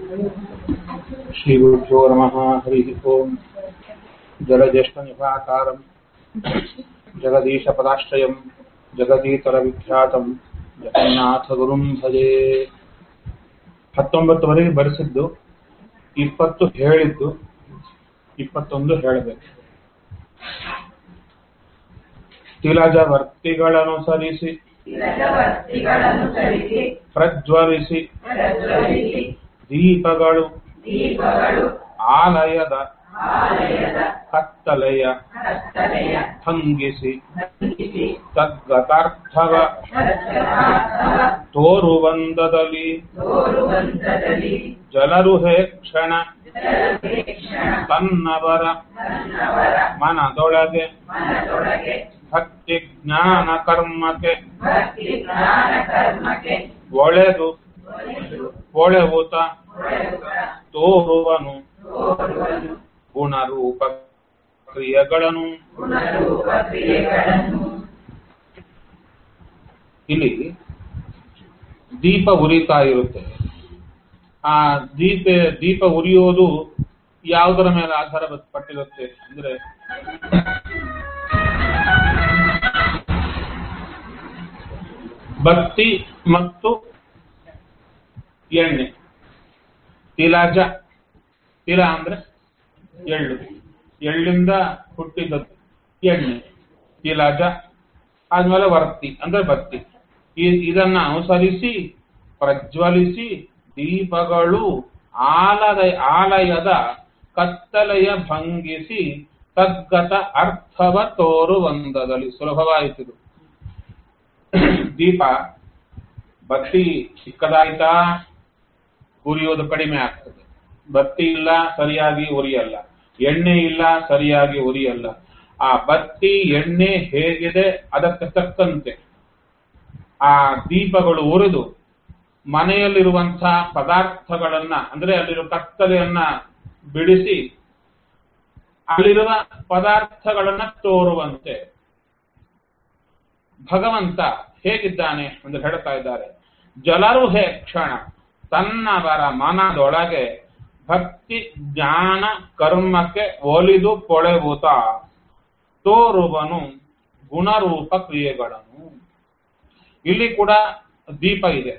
श्रीगुरुभ्यो नमः हरिः ओम् जलज्येष्ठनिभाकारम् जगदीशपदाश्रयम् जगदीतरविख्यातम् ಜಗನ್ನಾಥಗುರುಂ ಭಜೆ ಹತ್ತೊಂಬತ್ತುವರೆಗೆ ಬರೆಸಿದ್ದು ಇಪ್ಪತ್ತು ಹೇಳಿದ್ದು ಇಪ್ಪತ್ತೊಂದು ಹೇಳಬೇಕು ತಿಲಜ ವರ್ತಿಗಳನುಸರಿಸಿ ತಿಲಕವರ್ತಿಗಳನುಸರಿಸಿ ಪ್ರಜ್ವಲಿಸಿ ಪ್ರಜ್ವಲಿಸಿ ದೀಪಗಳು ದೀಪಗಳು ಆಲಯದ ಆಲಯದ ಕತ್ತಲೆಯ ಕತ್ತಲೆಯ ಭಂಗಿಸಿ ಭಂಗಿಸಿ ತದ್ಗತಾರ್ಥವ ಸತ್ಯವಾಸ್ತವ ತೋರುವಂದದಲ್ಲಿ ತೋರುವಂತದಲ್ಲಿ ಜನರು ಹೇ ಕ್ಷಣ ಜಲವೇಕ್ಷಣ ತನ್ನವರ ತನ್ನವರ ಮನದೊಳಗೆ ಮನದೊಳಗೆ ಭಕ್ತಿ ಜ್ಞಾನ ಕರ್ಮಕ್ಕೆ ಭಕ್ತಿ ಜ್ಞಾನ ಕರ್ಮಕ್ಕೆ ಒಳೆದು ಒಲಿದು ಒಳೆವುತ ಒಳೆಯುವ ತೋರುವನು ತೋರುವನು ಗುಣರೂಪ ಕ್ರಿಯೆಗಳನ್ನು ಗುಣರೂಪ ಕ್ರಿಯೆಗಳನ್ನು ಇಲ್ಲಿ ದೀಪ ಉರಿತಾ ಇರುತ್ತೆ ಆ ದೀಪ ದೀಪ ಉರಿಯೋದು ಯಾವುದರ ಮೇಲೆ ಆಧಾರ ಪಟ್ಟಿರುತ್ತೆ ಅಂದ್ರೆ ಬತ್ತಿ ಮತ್ತು ಎಣ್ಣೆ ತಿಲಜ ತಿಲ ಅಂದ್ರೆ ಎಳ್ಳು ಎಳ್ಳಿಂದ ಹುಟ್ಟಿದದ್ದು ಎಣ್ಣೆ ತಿಲಜ ಆದ್ಮೇಲೆ ವರ್ತಿ ಅಂದ್ರೆ ಬತ್ತಿ ಈ- ಇದನ್ನ ಅನುಸರಿಸಿ ಪ್ರಜ್ವಲಿಸಿ ದೀಪಗಳು ಆಲದ ಆಲಯದ ಕತ್ತಲೆಯ ಭಂಗಿಸಿ ತದ್ಗತ ಅರ್ಥವ ತೋರುವಂದದಲ್ಲಿ ಸುಲಭವಾಯಿತು ದೀಪ ಬತ್ತಿ ಚಿಕ್ಕದಾಯ್ತಾ ಉರಿಯೋದು ಕಡಿಮೆ ಆಗ್ತದೆ ಬತ್ತಿ ಇಲ್ಲ ಸರಿಯಾಗಿ ಉರಿಯಲ್ಲ ಎಣ್ಣೆ ಇಲ್ಲ ಸರಿಯಾಗಿ ಉರಿಯಲ್ಲ ಆ ಬತ್ತಿ ಎಣ್ಣೆ ಹೇಗಿದೆ ಅದಕ್ಕೆ ತಕ್ಕಂತೆ ಆ ದೀಪಗಳು ಉರಿದು ಮನೆಯಲ್ಲಿರುವಂತಹ ಪದಾರ್ಥಗಳನ್ನ ಅಂದ್ರೆ ಅಲ್ಲಿರುವ ಕತ್ತಲೆಯನ್ನ ಬಿಡಿಸಿ ಅಲ್ಲಿರುವ ಪದಾರ್ಥಗಳನ್ನ ತೋರುವಂತೆ ಭಗವಂತ ಹೇಗಿದ್ದಾನೆ ಎಂದು ಹೇಳ್ತಾ ಇದ್ದಾರೆ ಜಲರು ಹೇ ಕ್ಷಣ ತನ್ನವರ ಮನದೊಳಗೆ ಭಕ್ತಿ ಜ್ಞಾನ ಕರ್ಮಕ್ಕೆ ಒಲಿದು ಕೊಳೆವುತ ತೋರುವನು ಗುಣರೂಪ ಕ್ರಿಯೆಗಳನ್ನು ಇಲ್ಲಿ ಕೂಡ ದೀಪ ಇದೆ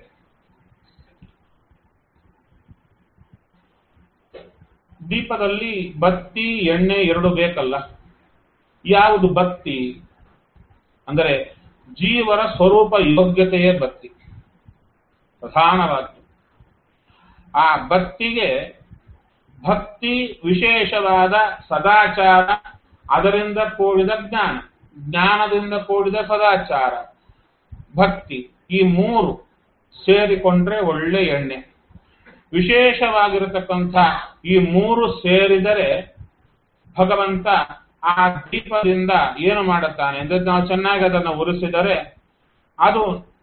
ದೀಪದಲ್ಲಿ ಬತ್ತಿ ಎಣ್ಣೆ ಎರಡು ಬೇಕಲ್ಲ ಯಾವುದು ಬತ್ತಿ ಅಂದರೆ ಜೀವರ ಸ್ವರೂಪ ಯೋಗ್ಯತೆಯೇ ಬತ್ತಿ ಪ್ರಧಾನವಾದ್ದು ಆ ಬತ್ತಿಗೆ ಭಕ್ತಿ ವಿಶೇಷವಾದ ಸದಾಚಾರ ಅದರಿಂದ ಕೂಡಿದ ಜ್ಞಾನ ಜ್ಞಾನದಿಂದ ಕೂಡಿದ ಸದಾಚಾರ ಭಕ್ತಿ ಈ ಮೂರು ಸೇರಿಕೊಂಡ್ರೆ ಒಳ್ಳೆ ಎಣ್ಣೆ ವಿಶೇಷವಾಗಿರತಕ್ಕಂಥ ಈ ಮೂರು ಸೇರಿದರೆ ಭಗವಂತ ಆ ದೀಪದಿಂದ ಏನು ಮಾಡುತ್ತಾನೆ ಅಂದ್ರೆ ನಾವು ಚೆನ್ನಾಗಿ ಅದನ್ನು ಉರಿಸಿದರೆ ಅದು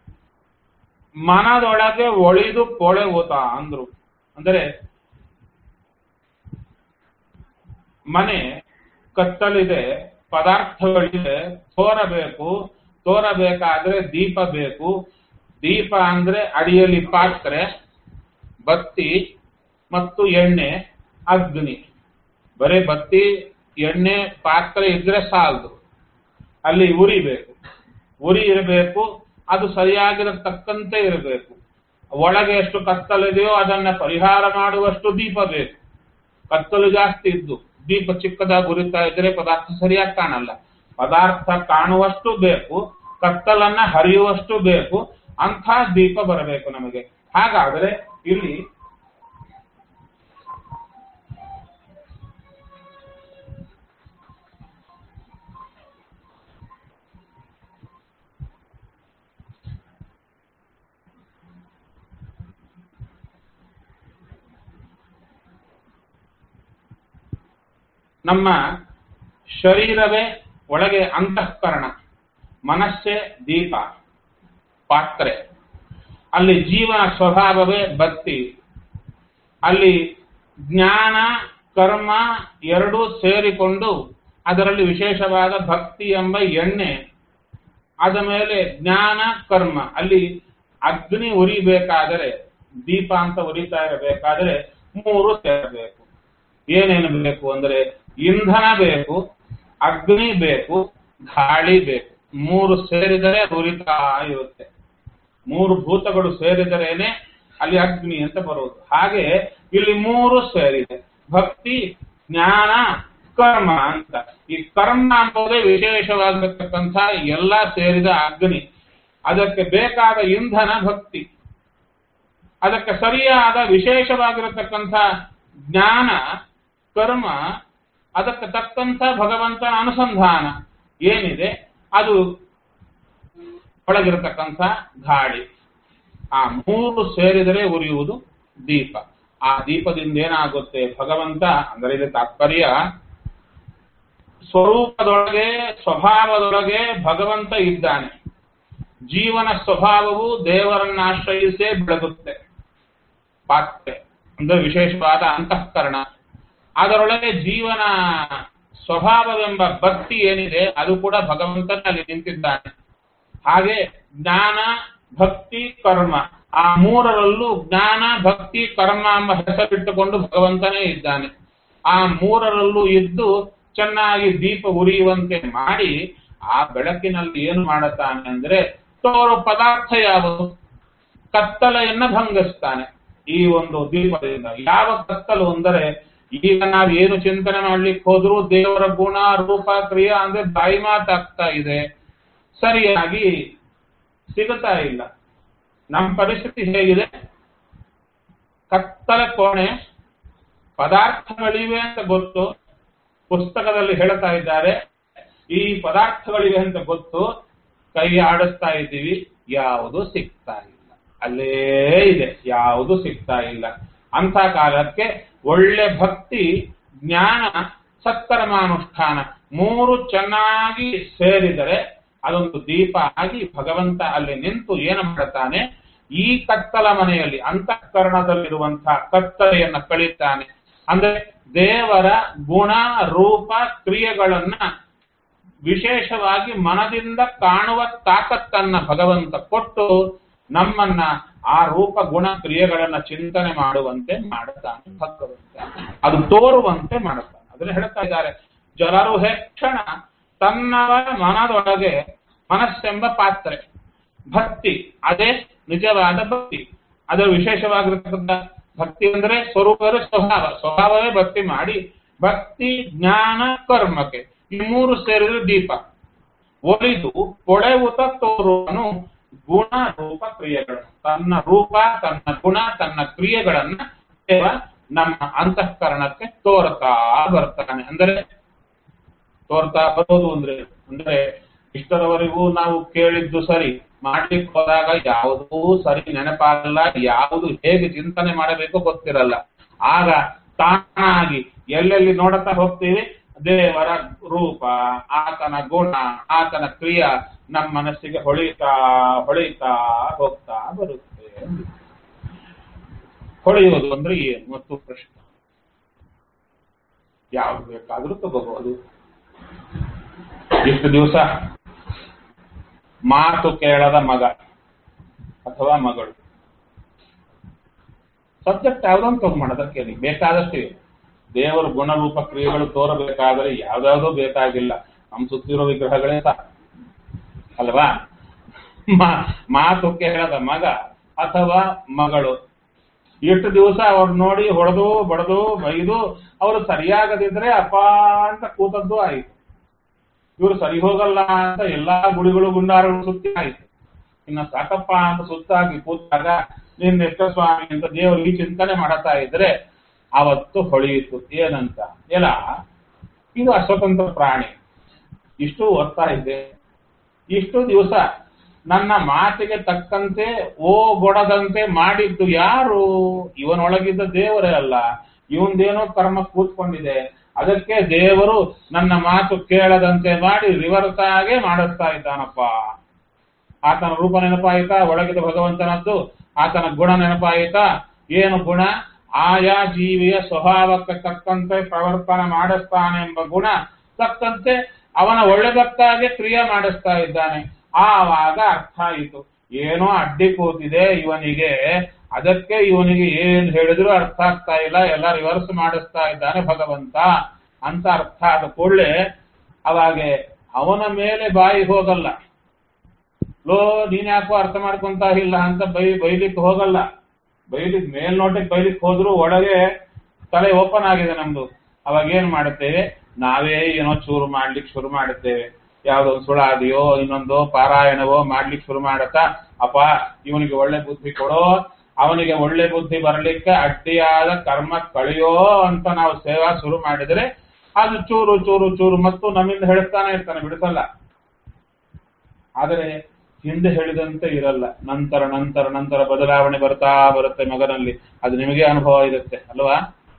ಮನದೊಳಗೆ ಒಳಿದು ಕೊಳೆವುತ ಅಂದ್ರು ಅಂದರೆ ಮನೆ ಕತ್ತಲಿದೆ ಪದಾರ್ಥಗಳಿದೆ ತೋರಬೇಕು ತೋರಬೇಕಾದ್ರೆ ದೀಪ ಬೇಕು ದೀಪ ಅಂದ್ರೆ ಅಡಿಯಲ್ಲಿ ಪಾತ್ರೆ ಬತ್ತಿ ಮತ್ತು ಎಣ್ಣೆ ಅಗ್ನಿ ಬರೀ ಬತ್ತಿ ಎಣ್ಣೆ ಪಾತ್ರೆ ಇದ್ರೆ ಸಾಲದು ಅಲ್ಲಿ ಉರಿಬೇಕು ಉರಿ ಇರಬೇಕು ಅದು ಸರಿಯಾಗಿರತಕ್ಕಂತೆ ಇರಬೇಕು ಒಳಗೆ ಎಷ್ಟು ಕತ್ತಲಿದೆಯೋ ಅದನ್ನ ಪರಿಹಾರ ಮಾಡುವಷ್ಟು ದೀಪ ಬೇಕು ಕತ್ತಲು ಜಾಸ್ತಿ ಇದ್ದು ದೀಪ ಚಿಕ್ಕದಾಗಿ ಉರಿತಾ ಇದ್ರೆ ಪದಾರ್ಥ ಸರಿಯಾಗಿ ಕಾಣಲ್ಲ ಪದಾರ್ಥ ಕಾಣುವಷ್ಟು ಬೇಕು ಕತ್ತಲನ್ನ ಹರಿಯುವಷ್ಟು ಬೇಕು ಅಂಥ ದೀಪ ಬರಬೇಕು ನಮಗೆ ಹಾಗಾದರೆ ಇಲ್ಲಿ ನಮ್ಮ ಶರೀರವೇ ಒಳಗೆ ಅಂತಃಕರಣ ಮನಸ್ಸೇ ದೀಪ ಪಾತ್ರೆ ಅಲ್ಲಿ ಜೀವನ ಸ್ವಭಾವವೇ ಬತ್ತಿ ಅಲ್ಲಿ ಜ್ಞಾನ ಕರ್ಮ ಎರಡೂ ಸೇರಿಕೊಂಡು ಅದರಲ್ಲಿ ವಿಶೇಷವಾದ ಭಕ್ತಿ ಎಂಬ ಎಣ್ಣೆ ಅದ ಮೇಲೆ ಜ್ಞಾನ ಕರ್ಮ ಅಲ್ಲಿ ಅಗ್ನಿ ಉರಿಬೇಕಾದರೆ ದೀಪ ಅಂತ ಉರಿತಾ ಇರಬೇಕಾದರೆ ಮೂರು ಸೇರಬೇಕು ಏನೇನು ಬೇಕು ಅಂದ್ರೆ ಇಂಧನ ಬೇಕು ಅಗ್ನಿ ಬೇಕು ಗಾಳಿ ಬೇಕು ಮೂರು ಸೇರಿದರೆ ಉರಿತಾ ಇರುತ್ತೆ ಮೂರು ಭೂತಗಳು ಸೇರಿದರೇನೆ ಅಲ್ಲಿ ಅಗ್ನಿ ಅಂತ ಬರುವುದು ಹಾಗೆ ಇಲ್ಲಿ ಮೂರು ಸೇರಿದೆ ಭಕ್ತಿ ಜ್ಞಾನ ಕರ್ಮ ಅಂತ ಈ ಕರ್ಮ ಅಂಬೋದೇ ವಿಶೇಷವಾಗಿರತಕ್ಕಂಥ ಎಲ್ಲ ಸೇರಿದ ಅಗ್ನಿ ಅದಕ್ಕೆ ಬೇಕಾದ ಇಂಧನ ಭಕ್ತಿ ಅದಕ್ಕೆ ಸರಿಯಾದ ವಿಶೇಷವಾಗಿರತಕ್ಕಂಥ ಜ್ಞಾನ ಕರ್ಮ ಅದಕ್ಕೆ ತಕ್ಕಂಥ ಭಗವಂತನ ಅನುಸಂಧಾನ ಏನಿದೆ ಅದು ಒಳಗಿರತಕ್ಕಂಥ ಗಾಳಿ ಆ ಮೂರು ಸೇರಿದರೆ ಉರಿಯುವುದು ದೀಪ ಆ ದೀಪದಿಂದ ಏನಾಗುತ್ತೆ ಭಗವಂತ ಅಂದರೆ ಇದು ತಾತ್ಪರ್ಯ ಸ್ವರೂಪದೊಳಗೆ ಸ್ವಭಾವದೊಳಗೆ ಭಗವಂತ ಇದ್ದಾನೆ ಜೀವನ ಸ್ವಭಾವವು ದೇವರನ್ನ ಆಶ್ರಯಿಸೇ ಬೆಳಗುತ್ತೆ ಪಾತ್ರೆ ಅಂದ್ರೆ ವಿಶೇಷವಾದ ಅಂತಃಕರಣ ಅದರೊಳಗೆ ಜೀವನ ಸ್ವಭಾವವೆಂಬ ಭಕ್ತಿ ಏನಿದೆ ಅದು ಕೂಡ ಭಗವಂತನಲ್ಲಿ ನಿಂತಿದ್ದಾನೆ ಹಾಗೆ ಜ್ಞಾನ ಭಕ್ತಿ ಕರ್ಮ ಆ ಮೂರರಲ್ಲೂ ಜ್ಞಾನ ಭಕ್ತಿ ಕರ್ಮ ಎಂಬ ಹೆಸರಿಟ್ಟುಕೊಂಡು ಭಗವಂತನೇ ಇದ್ದಾನೆ ಆ ಮೂರರಲ್ಲೂ ಇದ್ದು ಚೆನ್ನಾಗಿ ದೀಪ ಉರಿಯುವಂತೆ ಮಾಡಿ ಆ ಬೆಳಕಿನಲ್ಲಿ ಏನು ಮಾಡುತ್ತಾನೆ ಅಂದ್ರೆ ತೋರು ಪದಾರ್ಥ ಯಾವುದು ಕತ್ತಲೆಯನ್ನ ಭಂಗಿಸ್ತಾನೆ ಈ ಒಂದು ದೀಪದಿಂದ ಯಾವ ಕತ್ತಲು ಅಂದರೆ ಈಗ ನಾವು ಏನು ಚಿಂತನೆ ಮಾಡ್ಲಿಕ್ಕೆ ಹೋದ್ರೂ ದೇವರ ಗುಣ ರೂಪ ಕ್ರಿಯಾ ಅಂದ್ರೆ ಬಾಯಿ ಮಾತಾಗ್ತಾ ಇದೆ ಸರಿಯಾಗಿ ಸಿಗುತ್ತಾ ಇಲ್ಲ ನಮ್ಮ ಪರಿಸ್ಥಿತಿ ಹೇಗಿದೆ ಕತ್ತಲ ಕೋಣೆ ಪದಾರ್ಥಗಳಿವೆ ಅಂತ ಗೊತ್ತು ಪುಸ್ತಕದಲ್ಲಿ ಹೇಳ್ತಾ ಇದ್ದಾರೆ ಈ ಪದಾರ್ಥಗಳಿವೆ ಅಂತ ಗೊತ್ತು ಕೈ ಆಡಿಸ್ತಾ ಇದ್ದೀವಿ ಯಾವುದು ಸಿಗ್ತಾ ಇಲ್ಲ ಅಲ್ಲೇ ಇದೆ ಯಾವುದು ಸಿಗ್ತಾ ಇಲ್ಲ ಅಂತ ಕಾಲಕ್ಕೆ ಒಳ್ಳೆ ಭಕ್ತಿ ಜ್ಞಾನ ಸತ್ಕರ್ಮಾನುಷ್ಠಾನ ಮೂರು ಚೆನ್ನಾಗಿ ಸೇರಿದರೆ ಅದೊಂದು ದೀಪ ಆಗಿ ಭಗವಂತ ಅಲ್ಲಿ ನಿಂತು ಏನು ಮಾಡುತ್ತಾನೆ ಈ ಕತ್ತಲ ಮನೆಯಲ್ಲಿ ಅಂತಃಕರಣದಲ್ಲಿರುವಂತಹ ಕತ್ತಲೆಯನ್ನ ಕಳೀತಾನೆ ಅಂದ್ರೆ ದೇವರ ಗುಣ ರೂಪ ಕ್ರಿಯೆಗಳನ್ನ ವಿಶೇಷವಾಗಿ ಮನದಿಂದ ಕಾಣುವ ತಾಕತ್ತನ್ನ ಭಗವಂತ ಕೊಟ್ಟು ನಮ್ಮನ್ನ ಆ ರೂಪ ಗುಣ ಕ್ರಿಯೆಗಳನ್ನ ಚಿಂತನೆ ಮಾಡುವಂತೆ ಮಾಡುತ್ತಾನೆ ಭಗವಂತ ಅದು ತೋರುವಂತೆ ಮಾಡುತ್ತಾನೆ ಅದನ್ನ ಹೇಳ್ತಾ ಇದ್ದಾರೆ ಜನರು ಹೆಚ್ಚಣ ತನ್ನವರ ಮನದೊಳಗೆ ಮನಸ್ಸೆಂಬ ಪಾತ್ರೆ ಭಕ್ತಿ ಅದೇ ನಿಜವಾದ ಭಕ್ತಿ ಅದರ ವಿಶೇಷವಾಗಿರತಕ್ಕಂಥ ಭಕ್ತಿ ಅಂದ್ರೆ ಸ್ವರೂಪದ ಸ್ವಭಾವ ಸ್ವಭಾವವೇ ಭಕ್ತಿ ಮಾಡಿ ಭಕ್ತಿ ಜ್ಞಾನ ಕರ್ಮಕ್ಕೆ ಈ ಮೂರು ಸೇರಿದ್ರೆ ದೀಪ ಒಲಿದು ಕೊಳೆವುತ ತೋರುವನು ಗುಣ ರೂಪ ಕ್ರಿಯೆಗಳನ್ನು ತನ್ನ ರೂಪ ತನ್ನ ಗುಣ ತನ್ನ ಕ್ರಿಯೆಗಳನ್ನ ದೇವ ನಮ್ಮ ಅಂತಃಕರಣಕ್ಕೆ ತೋರ್ತಾ ಬರ್ತಾನೆ ಅಂದರೆ ತೋರ್ತಾ ಬರೋದು ಅಂದ್ರೆ ಅಂದ್ರೆ ಇಷ್ಟರವರೆಗೂ ನಾವು ಕೇಳಿದ್ದು ಸರಿ ಮಾಡ್ಲಿಕ್ಕೆ ಹೋದಾಗ ಯಾವುದೂ ಸರಿ ನೆನಪಾಗಲ್ಲ ಯಾವುದು ಹೇಗೆ ಚಿಂತನೆ ಮಾಡಬೇಕು ಗೊತ್ತಿರಲ್ಲ ಆಗ ತಾನಾಗಿ ಎಲ್ಲೆಲ್ಲಿ ನೋಡುತ್ತಾ ಹೋಗ್ತೀವಿ ದೇವರ ರೂಪ ಆತನ ಗುಣ ಆತನ ಕ್ರಿಯಾ ನಮ್ಮ ಮನಸ್ಸಿಗೆ ಹೊಳಿತಾ ಹೊಳಿತಾ ಹೋಗ್ತಾ ಬರುತ್ತೆ ಹೊಳೆಯೋದು ಅಂದ್ರೆ ಏನು ಮತ್ತು ಪ್ರಶ್ನೆ ಯಾವ್ದು ಬೇಕಾದ್ರೂ ತಗೋಬಹುದು ಇಷ್ಟು ದಿವಸ ಮಾತು ಕೇಳದ ಮಗ ಅಥವಾ ಮಗಳು ಸಬ್ಜೆಕ್ಟ್ ಯಾವ್ದೊಂದು ತಗೊಂಡು ಅದಕ್ಕೆ ಬೇಕಾದಷ್ಟಿವೆ ದೇವರ ಗುಣರೂಪ ಕ್ರಿಯೆಗಳು ತೋರಬೇಕಾದರೆ ಯಾವ್ದಾವುದೋ ಬೇಕಾಗಿಲ್ಲ ನಮ್ಮ ಸುತ್ತಿರೋ ವಿಗ್ರಹಗಳೇ ಸಾಕು ಅಲ್ವಾ ಮಾ- ಮಾತು ಕೇಳದ ಮಗ ಅಥವಾ ಮಗಳು ಎಷ್ಟು ದಿವಸ ಅವ್ರು ನೋಡಿ ಹೊಡೆದು ಬಡದು ಬೈದು ಅವರು ಸರಿಯಾಗದಿದ್ರೆ ಅಪ್ಪ ಅಂತ ಕೂತದ್ದು ಆಯ್ತು ಇವರು ಸರಿ ಹೋಗಲ್ಲ ಅಂತ ಎಲ್ಲಾ ಗುಡಿಗಳು ಗುಂಡಾರಗಳು ಸುತ್ತಿ ಆಯ್ತು ಇನ್ನ ಸಾಕಪ್ಪ ಅಂತ ಸುತ್ತಾಗಿ ಕೂತಾಗ ನಿನ್ನ ಎಷ್ಟ ಸ್ವಾಮಿ ಅಂತ ದೇವರು ಈ ಚಿಂತನೆ ಮಾಡತಾ ಇದ್ರೆ ಅವತ್ತು ಹೊಳೆಯಿತು ಏನಂತ ಎಲ್ಲ ಇದು ಅಸ್ವತಂತ್ರ ಪ್ರಾಣಿ ಇಷ್ಟು ಓದ್ತಾ ಇದೆ ಇಷ್ಟು ದಿವಸ ನನ್ನ ಮಾತಿಗೆ ತಕ್ಕಂತೆ ಓ ಗೊಡದಂತೆ ಮಾಡಿದ್ದು ಯಾರು ಇವನೊಳಗಿದ್ದ ದೇವರೇ ಅಲ್ಲ ಇವಂದೇನೋ ಕರ್ಮ ಕೂತ್ಕೊಂಡಿದೆ ಅದಕ್ಕೆ ದೇವರು ನನ್ನ ಮಾತು ಕೇಳದಂತೆ ಮಾಡಿ ರಿವರ್ಸ್ ಆಗೇ ಮಾಡಿಸ್ತಾ ಇದ್ದಾನಪ್ಪ ಆತನ ರೂಪ ನೆನಪಾಯಿತಾ ಒಳಗಿದ ಭಗವಂತನದ್ದು ಆತನ ಗುಣ ನೆನಪಾಯಿತಾ ಏನು ಗುಣ ಆಯಾ ಜೀವಿಯ ಸ್ವಭಾವಕ್ಕೆ ತಕ್ಕಂತೆ ಪ್ರವರ್ತನೆ ಮಾಡಿಸ್ತಾನೆ ಎಂಬ ಗುಣ ತಕ್ಕಂತೆ ಅವನ ಒಳ್ಳೆದಕ್ಕಾಗಿ ಕ್ರಿಯೆ ಮಾಡಿಸ್ತಾ ಇದ್ದಾನೆ ಆವಾಗ ಅರ್ಥ ಆಯಿತು ಏನೋ ಅಡ್ಡಿ ಕೂತಿದೆ ಇವನಿಗೆ ಅದಕ್ಕೆ ಇವನಿಗೆ ಏನ್ ಹೇಳಿದ್ರು ಅರ್ಥ ಆಗ್ತಾ ಇಲ್ಲ ಎಲ್ಲ ರಿವರ್ಸ್ ಮಾಡಿಸ್ತಾ ಇದ್ದಾನೆ ಭಗವಂತ ಅಂತ ಅರ್ಥ ಆದ ಕೂಡಲೇ ಅವಾಗೆ ಅವನ ಮೇಲೆ ಬಾಯಿ ಹೋಗಲ್ಲ ಲೋ ನೀನ್ ಯಾಕೋ ಅರ್ಥ ಮಾಡ್ಕೊಂತ ಇಲ್ಲ ಅಂತ ಬೈ ಬೈಲಿಕ್ಕೆ ಹೋಗಲ್ಲ ಬೈಲಿಕ್ ಮೇಲ್ನೋಟಕ್ಕೆ ಬೈಲಿಕ್ಕೆ ಹೋದ್ರು ಒಳಗೆ ತಲೆ ಓಪನ್ ಆಗಿದೆ ನಮ್ದು ಅವಾಗ ಏನ್ ಮಾಡುತ್ತೇವೆ ನಾವೇ ಏನೋ ಚೂರು ಮಾಡ್ಲಿಕ್ಕೆ ಶುರು ಮಾಡುತ್ತೇವೆ ಯಾವ್ದೋ ಒಂದು ಸುಳಾದಿಯೋ ಇನ್ನೊಂದೋ ಪಾರಾಯಣವೋ ಮಾಡ್ಲಿಕ್ಕೆ ಶುರು ಮಾಡತ್ತಾ ಅಪ್ಪ ಇವನಿಗೆ ಒಳ್ಳೆ ಬುದ್ಧಿ ಕೊಡೋ ಅವನಿಗೆ ಒಳ್ಳೆ ಬುದ್ಧಿ ಬರಲಿಕ್ಕೆ ಅಡ್ಡಿಯಾದ ಕರ್ಮ ಕಳೆಯೋ ಅಂತ ನಾವು ಸೇವಾ ಶುರು ಮಾಡಿದ್ರೆ ಅದು ಚೂರು ಚೂರು ಚೂರು ಮತ್ತು ನಮ್ಮಿಂದ ಹೇಳ್ತಾನೆ ಇರ್ತಾನೆ ಬಿಡಿಸಲ್ಲ ಆದರೆ ಹಿಂದೆ ಹೇಳಿದಂತೆ ಇರಲ್ಲ ನಂತರ ನಂತರ ನಂತರ ಬದಲಾವಣೆ ಬರ್ತಾ ಬರುತ್ತೆ ಮಗನಲ್ಲಿ ಅದು ನಿಮಗೆ ಅನುಭವ ಇರುತ್ತೆ ಅಲ್ವಾ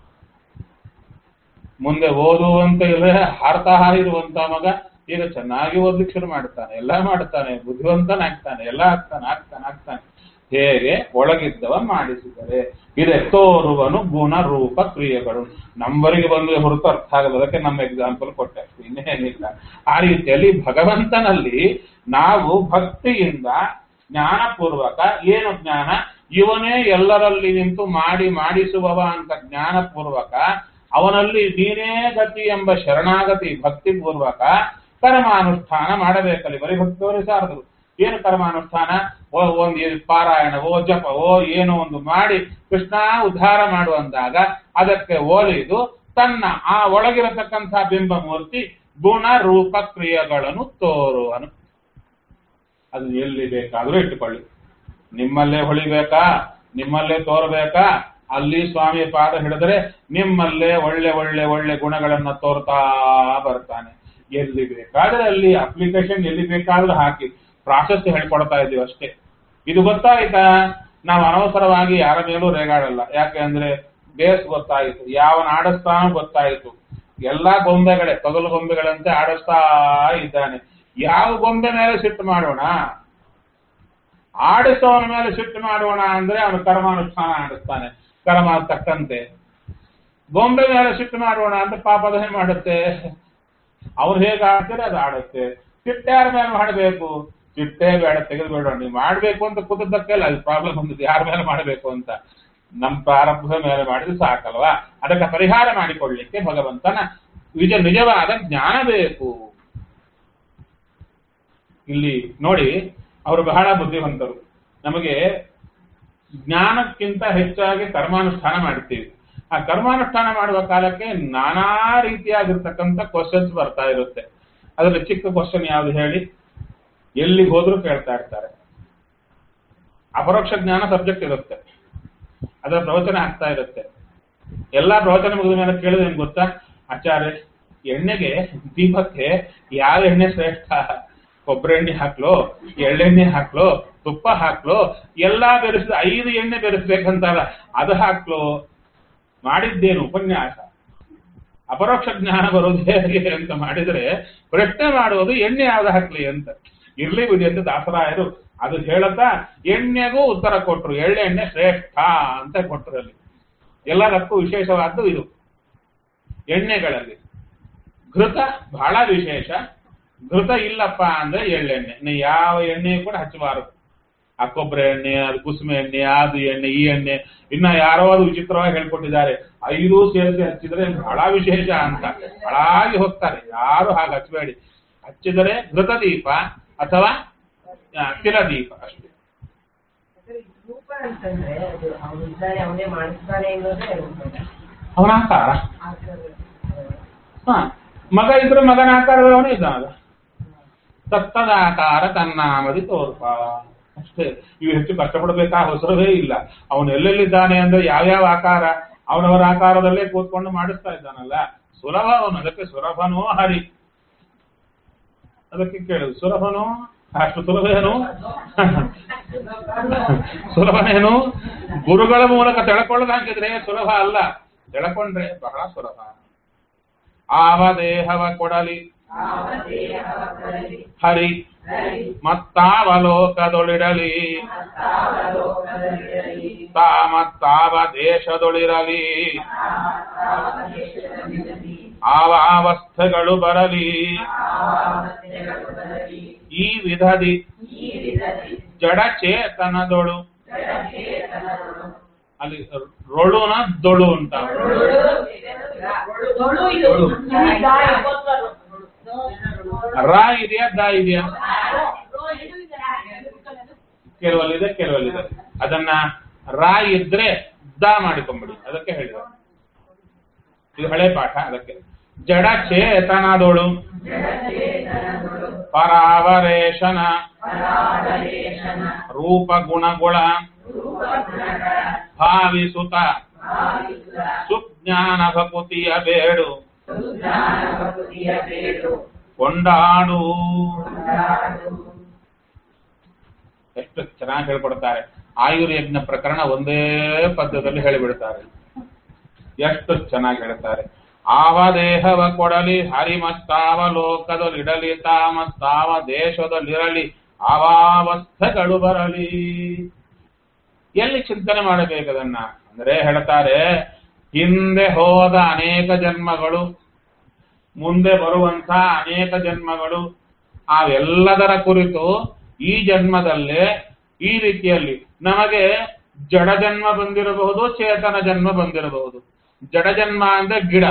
ಮುಂದೆ ಓದುವಂತ ಇಲ್ಲ ಹಾರ್ತಾ ಇರುವಂತ ಮಗ ಈಗ ಚೆನ್ನಾಗಿ ಓದ್ಲಿಕ್ಕೆ ಶುರು ಮಾಡ್ತಾನೆ ಎಲ್ಲ ಮಾಡ್ತಾನೆ ಬುದ್ಧಿವಂತನಾಗ್ತಾನೆ ಎಲ್ಲ ಆಗ್ತಾನೆ ಆಗ್ತಾನೆ ಆಗ್ತಾನೆ ಹೇಗೆ ಒಳಗಿದ್ದವ ಮಾಡಿಸಿದರೆ ಇದೆ ತೋರುವನು ಗುಣ ರೂಪ ಕ್ರಿಯೆಗಳು ನಮ್ಮವರಿಗೆ ಬಂದು ಹೊರತು ಅರ್ಥ ಆಗಲ್ಲ ಅದಕ್ಕೆ ನಮ್ಮ ಎಕ್ಸಾಂಪಲ್ ಕೊಟ್ಟೆ ಅಷ್ಟೇ ಇನ್ನೇನಿಲ್ಲ ಆ ರೀತಿಯಲ್ಲಿ ಭಗವಂತನಲ್ಲಿ ನಾವು ಭಕ್ತಿಯಿಂದ ಜ್ಞಾನಪೂರ್ವಕ ಏನು ಜ್ಞಾನ ಇವನೇ ಎಲ್ಲರಲ್ಲಿ ನಿಂತು ಮಾಡಿ ಮಾಡಿಸುವವ ಅಂತ ಜ್ಞಾನಪೂರ್ವಕ ಅವನಲ್ಲಿ ನೀನೇ ಗತಿ ಎಂಬ ಶರಣಾಗತಿ ಭಕ್ತಿಪೂರ್ವಕ ಕರ್ಮಾನುಷ್ಠಾನ ಮಾಡಬೇಕಲ್ಲಿ ಬರೀ ಭಕ್ತಿಯವರೇ ಸಾರದರು ಏನು ಕರ್ಮಾನುಷ್ಠಾನ ಓ ಒಂದು ಇದು ಪಾರಾಯಣವೋ ಜಪವೋ ಏನೋ ಒಂದು ಮಾಡಿ ಕೃಷ್ಣ ಉದ್ಧಾರ ಮಾಡುವಂದಾಗ ಅದಕ್ಕೆ ಓಲಿದು ತನ್ನ ಆ ಒಳಗಿರತಕ್ಕಂಥ ಬಿಂಬಮೂರ್ತಿ ಗುಣ ರೂಪ ಕ್ರಿಯೆಗಳನ್ನು ತೋರುವನು ಅದು ಎಲ್ಲಿ ಬೇಕಾದ್ರೂ ಇಟ್ಟುಕೊಳ್ಳಿ ನಿಮ್ಮಲ್ಲೇ ಹೊಳಿಬೇಕಾ ನಿಮ್ಮಲ್ಲೇ ತೋರಬೇಕಾ ಅಲ್ಲಿ ಸ್ವಾಮಿ ಪಾದ ಹಿಡಿದ್ರೆ ನಿಮ್ಮಲ್ಲೇ ಒಳ್ಳೆ ಒಳ್ಳೆ ಒಳ್ಳೆ ಗುಣಗಳನ್ನ ತೋರ್ತಾ ಬರ್ತಾನೆ ಎಲ್ಲಿ ಬೇಕಾದ್ರೆ ಅಲ್ಲಿ ಅಪ್ಲಿಕೇಶನ್ ಎಲ್ಲಿ ಬೇಕಾದ್ರೂ ಹಾಕಿ ಪ್ರಾಸೆಸ್ ಹೇಳ್ಕೊಡ್ತಾ ಇದೀವಿ ಅಷ್ಟೇ ಇದು ಗೊತ್ತಾಯ್ತಾ ನಾವು ಅನವಸರವಾಗಿ ಯಾರ ಮೇಲೂ ರೇಗಾಡಲ್ಲ ಯಾಕೆ ಅಂದ್ರೆ ಬೇಸ್ ಗೊತ್ತಾಯಿತು ಯಾವನ ಆಡಿಸ್ತಾನೋ ಗೊತ್ತಾಯಿತು ಎಲ್ಲಾ ಗೊಂಬೆಗಳೇ ತೊಗಲು ಗೊಂಬೆಗಳಂತೆ ಆಡಿಸ್ತಾ ಇದ್ದಾನೆ ಯಾವ ಗೊಂಬೆ ಮೇಲೆ ಸಿಟ್ಟು ಮಾಡೋಣ ಆಡಿಸೋನ ಮೇಲೆ ಸಿಟ್ಟು ಮಾಡೋಣ ಅಂದ್ರೆ ಅವನು ಕರ್ಮಾನುಷ್ಠಾನ ಆಡಿಸ್ತಾನೆ ಕರ್ಮ ತಕ್ಕಂತೆ ಗೊಂಬೆ ಮೇಲೆ ಸಿಟ್ಟು ಮಾಡೋಣ ಅಂತ ಪಾಪ ಅದೇ ಮಾಡುತ್ತೆ ಅವ್ರು ಹೇಗೆ ಆಡ್ತಾರೆ ಅದು ಆಡುತ್ತೆ ಸಿಟ್ಟು ಯಾರ ಮೇಲೆ ಮಾಡಬೇಕು ಸಿಟ್ಟೇ ಬೇಡ ತೆಗೆದು ಬೇಡ ನೀವು ಮಾಡ್ಬೇಕು ಅಂತ ಕೂತದ್ದಕ್ಕೆಲ್ಲ ಅದು ಪ್ರಾಬ್ಲಮ್ ಬಂದಿದೆ ಯಾರ ಮೇಲೆ ಮಾಡಬೇಕು ಅಂತ ನಮ್ಮ ಪ್ರಾರಂಭದ ಮೇಲೆ ಮಾಡಿದ್ರೆ ಸಾಕಲ್ವಾ ಅದಕ್ಕೆ ಪರಿಹಾರ ಮಾಡಿಕೊಳ್ಳಿಕ್ಕೆ ಭಗವಂತನ ನಿಜ ನಿಜವಾದ ಜ್ಞಾನ ಬೇಕು ಇಲ್ಲಿ ನೋಡಿ ಅವರು ಬಹಳ ಬುದ್ಧಿವಂತರು ನಮಗೆ ಜ್ಞಾನಕ್ಕಿಂತ ಹೆಚ್ಚಾಗಿ ಕರ್ಮಾನುಷ್ಠಾನ ಮಾಡ್ತೀವಿ ಆ ಕರ್ಮಾನುಷ್ಠಾನ ಮಾಡುವ ಕಾಲಕ್ಕೆ ನಾನಾ ರೀತಿಯಾಗಿರ್ತಕ್ಕಂಥ ಕ್ವಶನ್ಸ್ ಬರ್ತಾ ಇರುತ್ತೆ ಅದರಲ್ಲಿ ಚಿಕ್ಕ ಕ್ವಶನ್ ಯಾವ್ದು ಹೇಳಿ ಎಲ್ಲಿಗೆ ಹೋದ್ರೂ ಕೇಳ್ತಾ ಇರ್ತಾರೆ ಅಪರೋಕ್ಷ ಜ್ಞಾನ ಸಬ್ಜೆಕ್ಟ್ ಇರುತ್ತೆ ಅದರ ಪ್ರವಚನ ಆಗ್ತಾ ಇರುತ್ತೆ ಎಲ್ಲಾ ಪ್ರವಚನ ಮುಗಿದ ಮೇಲೆ ಕೇಳಿದ್ರೆ ಏನ್ ಗೊತ್ತಾ ಆಚಾರ್ಯ ಎಣ್ಣೆಗೆ ದೀಪಕ್ಕೆ ಯಾವ ಎಣ್ಣೆ ಶ್ರೇಷ್ಠ ಕೊಬ್ಬರಿ ಎಣ್ಣೆ ಹಾಕ್ಲೋ ಎಳ್ಳೆಣ್ಣೆ ಹಾಕ್ಲೋ ತುಪ್ಪ ಹಾಕ್ಲೋ ಎಲ್ಲಾ ಬೆರೆಸಿದ ಐದು ಎಣ್ಣೆ ಬೆರೆಸ್ಬೇಕಂತಲ್ಲ ಅದು ಹಾಕ್ಲೋ ಮಾಡಿದ್ದೇನು ಉಪನ್ಯಾಸ ಅಪರೋಕ್ಷ ಜ್ಞಾನ ಬರೋದು ಹೇಗೆ ಅಂತ ಮಾಡಿದ್ರೆ ಪ್ರಶ್ನೆ ಮಾಡೋದು ಎಣ್ಣೆ ಯಾವ್ದು ಹಾಕ್ಲಿ ಅಂತ ಇರ್ಲಿ ಬಿಡಿ ಅಂತ ದಾಸರಾಯರು ಅದು ಹೇಳತ್ತಾ ಎಣ್ಣೆಗೂ ಉತ್ತರ ಕೊಟ್ರು ಎಳ್ಳೆಣ್ಣೆ ಶ್ರೇಷ್ಠ ಅಂತ ಕೊಟ್ರು ಅಲ್ಲಿ ಎಲ್ಲದಕ್ಕೂ ವಿಶೇಷವಾದ್ದು ಇದು ಎಣ್ಣೆಗಳಲ್ಲಿ ಘೃತ ಬಹಳ ವಿಶೇಷ ಘೃತ ಇಲ್ಲಪ್ಪ ಅಂದ್ರೆ ಎಳ್ಳೆಣ್ಣೆ ನೀ ಯಾವ ಎಣ್ಣೆ ಕೂಡ ಹಚ್ಚಬಾರದು ಆ ಕೊಬ್ಬರಿ ಎಣ್ಣೆ ಅದು ಕುಸುಮೆ ಎಣ್ಣೆ ಅದು ಎಣ್ಣೆ ಈ ಎಣ್ಣೆ ಇನ್ನ ಯಾರೋ ಅದು ವಿಚಿತ್ರವಾಗಿ ಹೇಳ್ಕೊಟ್ಟಿದ್ದಾರೆ ಐದು ಸೇರಿಸಿ ಹಚ್ಚಿದ್ರೆ ಬಹಳ ವಿಶೇಷ ಅಂತ ಬಹಳಾಗಿ ಹೋಗ್ತಾರೆ ಯಾರು ಹಾಗೆ ಹಚ್ಚಬೇಡಿ ಹಚ್ಚಿದರೆ ಘೃತ ದೀಪ ಅಥವಾ ಆ, ತಿಲದೀಪ ಅಷ್ಟೇ ರೂಪ ಅಂತಂದ್ರೆ ಅದು ಅವನಿದ್ದಾನೆ ಅವನೇ ಮಾಡಿಸ್ತಾನೆ ಅನ್ನೋದೇ ರೂಪ. ಅವನ ಆಕಾರ ಆಕಾರ, ಹ ಮಗ ಇದ್ರೆ ಮಗನ ಆಕಾರದವನೇ ಇದ್ದಾನಲ್ಲ ತತ್ತದಾಕಾರ ತನ್ನಾಮದಿ ತೋರ್ಪ ಅಷ್ಟೇ ಇವು ಹೆಚ್ಚು ಕಷ್ಟಪಡಬೇಕಾ ಅವಸರವೇ ಇಲ್ಲ ಅವನು ಎಲ್ಲೆಲ್ಲಿದ್ದಾನೆ ಅಂದ್ರೆ ಯಾವ್ಯಾವ ಆಕಾರ ಅವನವರ ಆಕಾರದಲ್ಲೇ ಕೂತ್ಕೊಂಡು ಮಾಡಿಸ್ತಾ ಇದ್ದಾನಲ್ಲ ಸುಲಭ ಅವನು ಅದಕ್ಕೆ ಸುಲಭನೋ ಹರಿ ಅದಕ್ಕೆ ಕೇಳುದು ಸುಲಭನೋ ಅಷ್ಟು ಸುಲಭೇನು ಸುಲಭನೇನು ಗುರುಗಳ ಮೂಲಕ ತಿಳ್ಕೊಳ್ಳೋದಾಗಿದ್ರೆ ಸುಲಭ ಅಲ್ಲ ತಿಳ್ಕೊಂಡ್ರೆ ಬಹಳ ಸುಲಭ ಆವ ದೇಹವ ಕೊಡಲಿ ಆವ ದೇಹವ ಕರಲಿ, ಹರಿ ಹರಿ, ಮತ್ತಾವಲೋಕದೊಳಿರಲಿ ಮತ್ತಾವ ಲೋಕದಲ್ಲಿರಲಿ, ತಾ ಮತ್ತಾವ ದೇಶದೊಳಿರಲಿ ಮತ್ತಾವ ದೇಶದಲ್ಲಿರಲಿ, ಆವ ಅವಸ್ಥೆಗಳು ಬರಲಿ ಆವ ಅವಸ್ಥೆಗಳು ಬರಲಿ. ಈ ವಿಧದಿ ಈ ವಿಧದಿ ಜಡ ಚೇತನದೊಳು ಜಡಚೇತನರು ಅಲ್ಲಿ ರೊಳುನ ದೊಳು ಅಂತ ರಾ ಇದೆಯಾ ದ ಇದೆಯಾ ಕೆಲವಲ್ಲಿದೆ ಕೆಲವಲ್ಲಿದೆ ಅದನ್ನ ರಾ ಇದ್ರೆ ದ ಮಾಡಿಕೊಂಬಿಡಿ ಅದಕ್ಕೆ ಹೇಳಿದ ಇದು ಹಳೆ ಪಾಠ ಅದಕ್ಕೆ ಜಡ ಚೇತನದೊಳು ಪರಾವರೇಶನ ರೂಪ ಗುಣಗುಳ ಭಾವಿಸುತ್ತ ಸುಜ್ಞಾನ ಭಕುತಿಯ ಬೇಡು ಕೊಂಡಾಡು ಎಷ್ಟು ಚೆನ್ನಾಗಿ ಹೇಳ್ಕೊಡ್ತಾರೆ ಆಯುರ್ಯಜ್ಞ ಪ್ರಕರಣ ಒಂದೇ ಪದ್ಯದಲ್ಲಿ ಹೇಳಿಬಿಡ್ತಾರೆ ಎಷ್ಟು ಚೆನ್ನಾಗಿ ಹೇಳ್ತಾರೆ ಆವ ದೇಹವ ಕೊಡಲಿ ಹರಿಮತ್ತಾವ ಲೋಕದಲ್ಲಿಡಲಿ ತಾಮತ್ತಾವ ದೇಶದಲ್ಲಿರಲಿ ಆವಾವಸ್ಥೆಗಳು ಬರಲಿ ಎಲ್ಲಿ ಚಿಂತನೆ ಮಾಡಬೇಕದನ್ನ ಅಂದ್ರೆ ಹೇಳ್ತಾರೆ ಹಿಂದೆ ಹೋದ ಅನೇಕ ಜನ್ಮಗಳು ಮುಂದೆ ಬರುವಂತ ಅನೇಕ ಜನ್ಮಗಳು ಅವೆಲ್ಲದರ ಕುರಿತು ಈ ಜನ್ಮದಲ್ಲೇ ಈ ರೀತಿಯಲ್ಲಿ ನಮಗೆ ಜಡ ಜನ್ಮ ಬಂದಿರಬಹುದು ಚೇತನ ಜನ್ಮ ಬಂದಿರಬಹುದು ಜಡ ಜನ್ಮ ಅಂದ್ರೆ ಗಿಡ